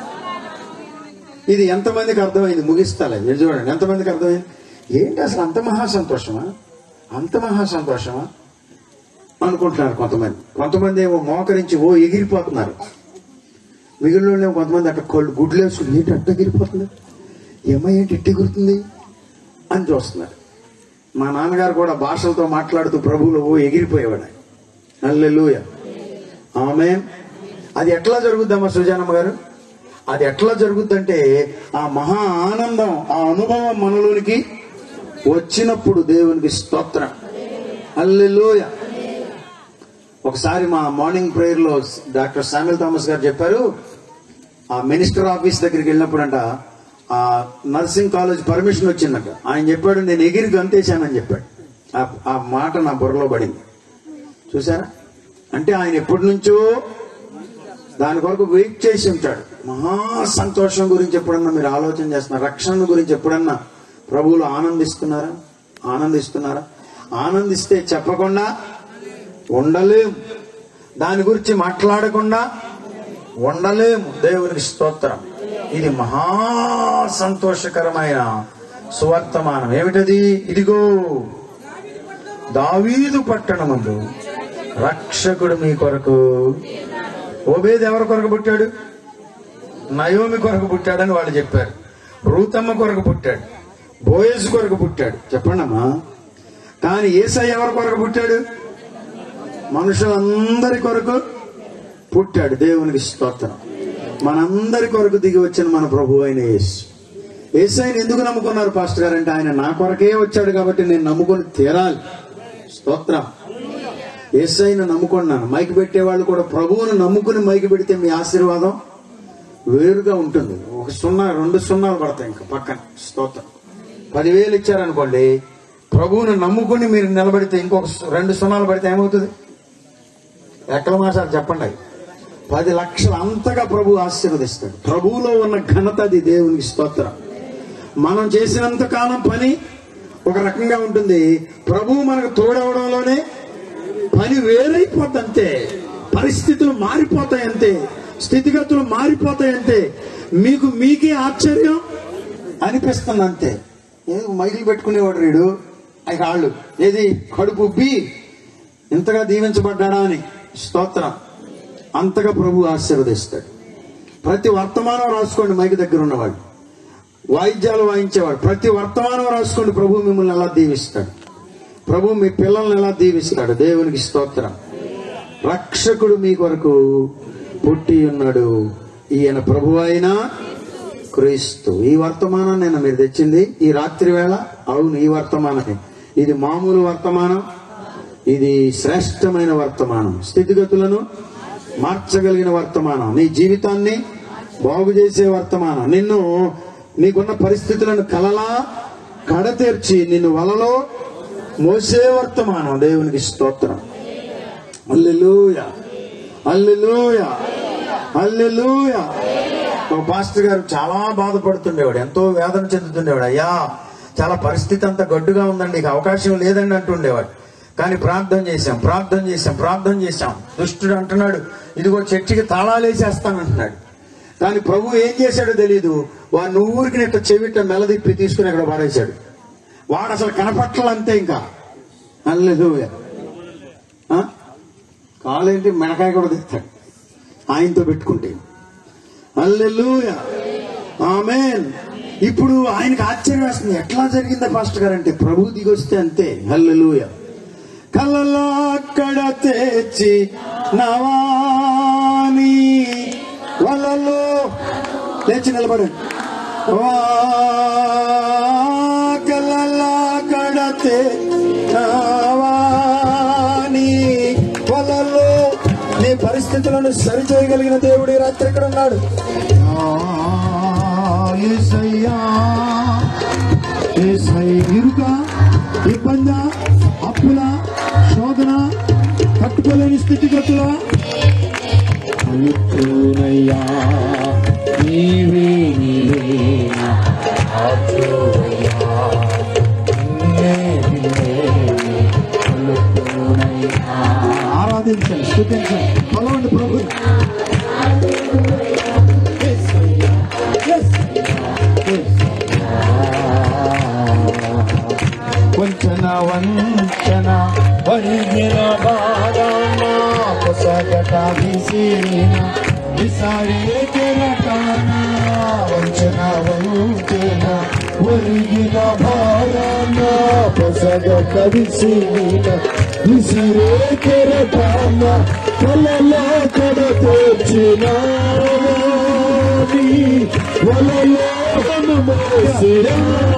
ఇది ఎంతమందికి అర్థమైంది ముగిస్తాలే మీరు చూడండి ఎంతమందికి అర్థమైంది ఏంటి అసలు అంత మహా సంతోషమా అంత మహా సంతోషమా అనుకుంటున్నారు కొంతమంది కొంతమంది ఏమో మోకరించి ఓ ఎగిరిపోతున్నారు మిగిలిన వాళ్ళు ఏమో కొంతమంది అక్కడ కొళ్ళు గుడ్లు వేసుకుని ఏంటి అట్ట ఎగిరిపోతుంది ఏమో ఏంటి ఇట్టి ఎగురుతుంది అని చూస్తున్నారు మా నాన్నగారు కూడా భాషలతో మాట్లాడుతూ ప్రభువులో ఓ ఎగిరిపోయేవాడు అల్లెలుయ ఆమె అది ఎట్లా జరుగుద్దమ్మా సుజానమ్మ గారు అది ఎట్లా జరుగుద్దంటే ఆ మహా ఆనందం ఆ అనుభవం మనలోనికి వచ్చినప్పుడు దేవునికి స్తోత్రం అల్లెలుయ ఒకసారి మా మార్నింగ్ ప్రేయర్ లో డాక్టర్ శామ్యుల్ థామస్ గారు చెప్పారు ఆ మినిస్టర్ ఆఫీస్ దగ్గరికి వెళ్ళినప్పుడంట ఆ నర్సింగ్ కాలేజ్ పర్మిషన్ వచ్చిందంట ఆయన చెప్పాడు నేను ఎగిరి గంతేశానని చెప్పాడు ఆ- ఆ మాట నా బుర్రలో పడింది చూసారా అంటే ఆయన ఎప్పటి నుంచో దాని కొరకు వెయిట్ చేసి ఉంటాడు మహా సంతోషం గురించి ఎప్పుడన్నా మీరు ఆలోచన చేస్తున్నారు రక్షణ గురించి ఎప్పుడన్నా ప్రభువులు ఆనందిస్తున్నారా ఆనందిస్తున్నారా ఆనందిస్తే చెప్పకుండా ఉండలేం దాని గురించి మాట్లాడకుండా ఉండలేము దేవునికి స్తోత్రం ఇది మహా సంతోషకరమైన సువర్తమానం ఏమిటది ఇదిగో దావీదు పట్టణమందు రక్షకుడు మీ కొరకు ఓబేది ఎవరి కొరకు పుట్టాడు నయోమి కొరకు పుట్టాడని వాళ్ళు చెప్పారు రూతమ్మ కొరకు పుట్టాడు బోయస్ కొరకు పుట్టాడు చెప్పండి అమ్మా కానీ ఏసై ఎవరి కొరకు పుట్టాడు మనుషులందరి కొరకు పుట్టాడు దేవునికి స్తోత్రం మనందరి కొరకు దిగి వచ్చిన మన ప్రభు అయిన యేసు ఏసైని ఎందుకు నమ్ముకున్నారు పాస్టర్ గారు అంటే ఆయన నా కొరకే వచ్చాడు కాబట్టి నేను నమ్ముకొని తీరాలి స్తోత్రం ఏసైను నమ్ముకున్నాను మైకి పెట్టేవాళ్ళు కూడా ప్రభువును నమ్ముకుని మైకి పెడితే మీ ఆశీర్వాదం వేరుగా ఉంటుంది ఒక సున్నా రెండు సున్నాలు పడతాయి ఇంకా పక్కన స్తోత్రం పదివేలు ఇచ్చారనుకోండి ప్రభువును నమ్ముకుని మీరు నిలబడితే ఇంకొక సు- రెండు సున్నాలు పడితే ఏమవుతుంది ఎక్కడ మాసారు చెప్పండి అవి. పది లక్షలు అంతగా ప్రభు ఆశీర్వదిస్తాడు ప్రభువులో ఉన్న ఘనత అది దేవునికి స్తోత్రం మనం చేసినంత కాలం పని ఒక రకంగా ఉంటుంది ప్రభువు మనకు తోడవడంలోనే పని వేరైపోద్ది అంతే పరిస్థితులు మారిపోతాయి అంతే స్థితిగతులు మారిపోతాయి అంతే మీకు మీకే ఆశ్చర్యం అనిపిస్తుంది అంతే ఏదో మైకులు పెట్టుకునేవాడు రీడు అవి కాళ్ళు ఏది కడుపు ఉబ్బి ఇంతగా దీవించబడ్డాడా అని స్తోత్రం అంతగా ప్రభు ఆశీర్వదిస్తాడు ప్రతి వర్తమానం రాసుకోండి మైకి దగ్గర ఉన్నవాడు వాయిద్యాలు వాయించేవాడు ప్రతి వర్తమానం రాసుకోండి ప్రభు మిమ్మల్ని ఎలా దీవిస్తాడు ప్రభు మీ పిల్లల్ని ఎలా దీవిస్తాడు దేవునికి స్తోత్రం రక్షకుడు మీ కొరకు పుట్టి ఉన్నాడు ఈయన ప్రభు అయిన క్రీస్తు ఈ వర్తమానం నేను మీరు తెచ్చింది ఈ రాత్రి వేళ అవును ఈ వర్తమానమే ఇది మామూలు వర్తమానం ఇది శ్రేష్టమైన వర్తమానం స్థితిగతులను మార్చగలిగిన వర్తమానం నీ జీవితాన్ని బాగు చేసే వర్తమానం నిన్ను నీకున్న పరిస్థితులను కలలా కడతీర్చి నిన్ను వలలో మోసే వర్తమానం దేవునికి స్తోత్రం అల్లెలూయ అల్లెలూయ అల్లెలూయ ఒక పాస్టర్ గారు చాలా బాధపడుతుండేవాడు ఎంతో వేదన చెందుతుండేవాడు అయ్యా చాలా పరిస్థితి అంతా గడ్డుగా ఉందండి ఇక అవకాశం లేదండి అంటుండేవాడు కానీ ప్రార్థన చేశాం ప్రార్థన చేశాం ప్రార్థన చేశాం దుష్టుడు అంటున్నాడు ఇదిగో చర్చికి తాళాలేసేస్తానంటున్నాడు కానీ ప్రభు ఏం చేశాడో తెలియదు వాడిని ఊరికి ఇట్ట చెవిట మెలదిప్పి తీసుకుని అక్కడ పాడేశాడు వాడు అసలు కనపట్లంతే ఇంకా అల్లెలూయ ఆ? కాలేంటి మెడకాయ కూడా తెస్తాడు ఆయనతో పెట్టుకుంటే అల్లెలూయ ఆమెన్ ఇప్పుడు ఆయనకు ఆశ్చర్యం వేస్తుంది ఎట్లా జరిగిందా పాస్టర్ గారు అంటే ప్రభు దిగొస్తే అంతే హల్లెలూయ కళ్ళలో అక్కడ తెచ్చి నవాని వలలో లేచి నిలబడండి కళ్ళలో అక్కడ నవాని వలలో నీ పరిస్థితులను సరిచేయగలిగిన దేవుడు ఈ రాత్రి ఇక్కడ ఉన్నాడు ఇరుక ఇబ్బందా అప్పుల కొలుతునయ్యా నీవే నీవే నా రాజువయ్యా నిన్నే నిన్నే కొలుతునయ్యా ఆరాధించండి స్థుతించండి కొలవండి ప్రభు వంచన వంచన వంజన బారాన పొసగట విసిరిన విసారే కెరటాన వంచన వంచన ఒరిగిన భారాన పొసగట విసిరిన విసిరే కెరటాన కలలా కడ తెచ్చిన వలలో మోసిరా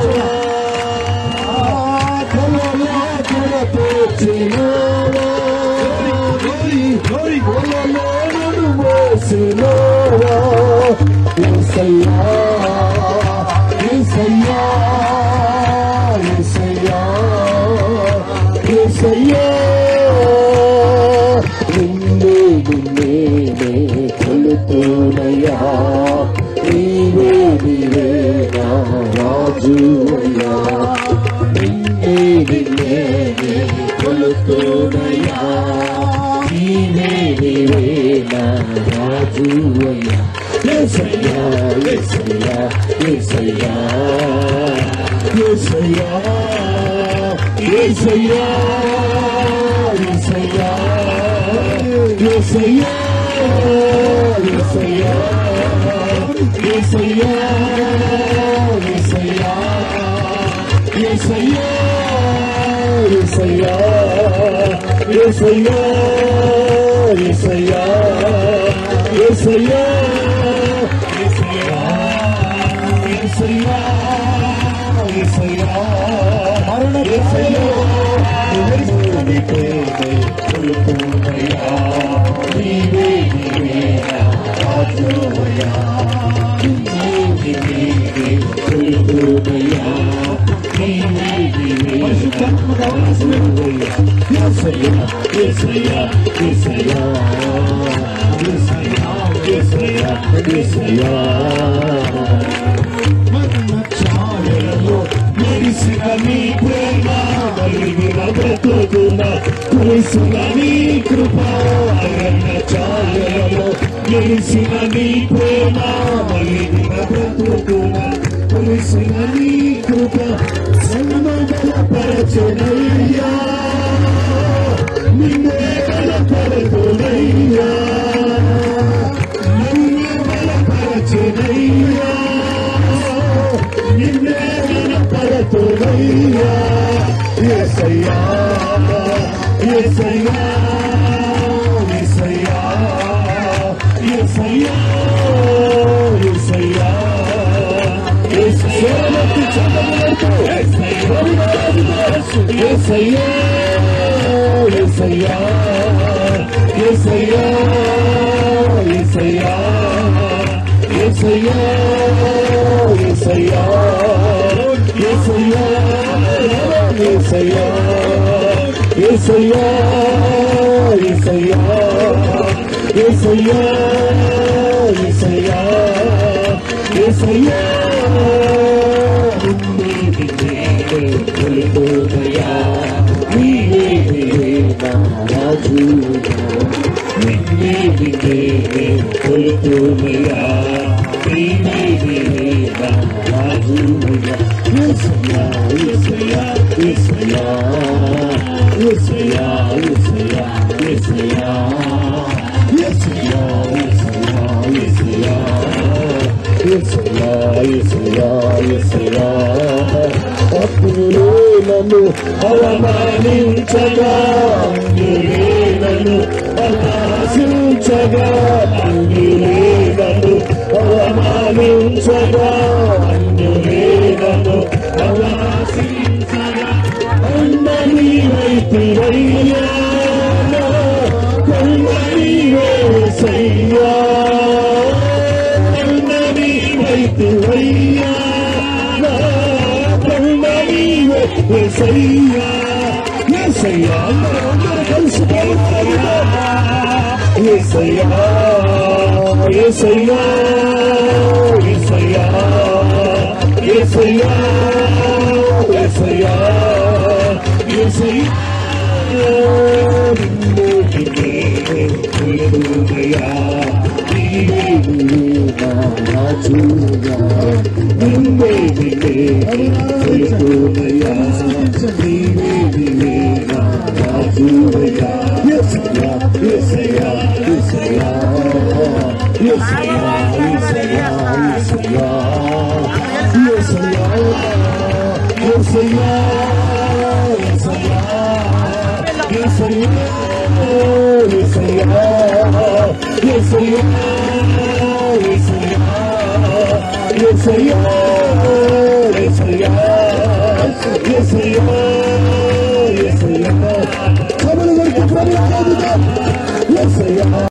కొలుతునయ్యా నీవే నీవే నా రాజు అయ్యా నిన్నే నిన్నే నీ కొలుతునయ్యా నీవే నీవే నా రాజు అయ్యా యేసయ్యా యేసయ్యా యేసయ్యా యేసయ్యా యేసయ్యా యేసయ్యా యేసయ్యా యేసయ్యా యేసయ్యా యేసయ్యా యేసయ్యా యేసయ్యా యేసయ్యా యేసయ్యా యేసయ్యా యేసయ్యా యేసయ్యా మరణ యేసయ్యా ఎవరి ప్రేమే కొలుకునయ్యా నీవే నీవే రాజువయ్యా నీవే నీవే కొలుకునయ్యా నీవే నీవే రాజువయ్యా యేసయ్యా యేసయ్యా యేసయ్యా యేసయ్యా యేసయ్యా యేసయ్యా మరణ ఛాయలలో మెరిసిన నీ ప్రేమ కలిగిన బ్రతుకున కురిసిన నీ కృప మరణ ఛాయలలో మెరిసిన నీ ప్రేమ కలిగిన బ్రతుకున కురిసిన నీ కృప సన్మగల పరచనయ్యా నిన్నే కలపరతులయ్యా నిన్నే బలపరచనయ్యా నిన్నే కనపరతులయ్యా యేసయ్యా యేసయ్యా యేసయ్యా యేసయ్యా యేసయ్యా యేసయ్యా యేసయ్యా యేసయ్యా యేసయ్యా యేసయ్యా యేసయ్యా యేసయ్యా యేసయ్యా యేసయ్యా యేసయ్యా యేసయ్యా యేసయ్యా యేసయ్యా యేసయ్యా కొలుకోదయా నీవే నీవే నా రాజు నిన్నే నిన్నే కొలుకోదయా నీవే నీవే నా రాజు యేసయ్యా యేసయ్యా యేసయ్యా యేసయ్యా యేసయ్యా యేసయ్యా యేసయ్యా యేసయ్యా యేసయ్యా యేసయ్యా యేసయ్యా అప్పుడు నన్ను అవమానించగా నన్ను అవమానించగా నన్ను అవమానించగా నన్ను అవమానించగా అన్నని వైపురయ్యా కన్నని వేసయ్యా కన్నని వైపురయ్యా కన్నని వేసయ్యా ఏసయ్యా అందరూ కలిసి ఏసయ్యా ఏసయ్యా ఏసయ్యా ఏసయ్యా ఏసయ్యా ఏసయ్యా నిన్ను నిన్నే కొలుదునయా నీవే నా రాజుగా నిన్నే నిన్నే కొలుదునయా నీవే నీవే నా రాజుగా యేసయ్యా యేసయ్యా యేసయ్యా యేసయ్యా యేసయ్యా యేసయ్యా యేసయ్యా యేసయ్యా యేసయ్యా Yes,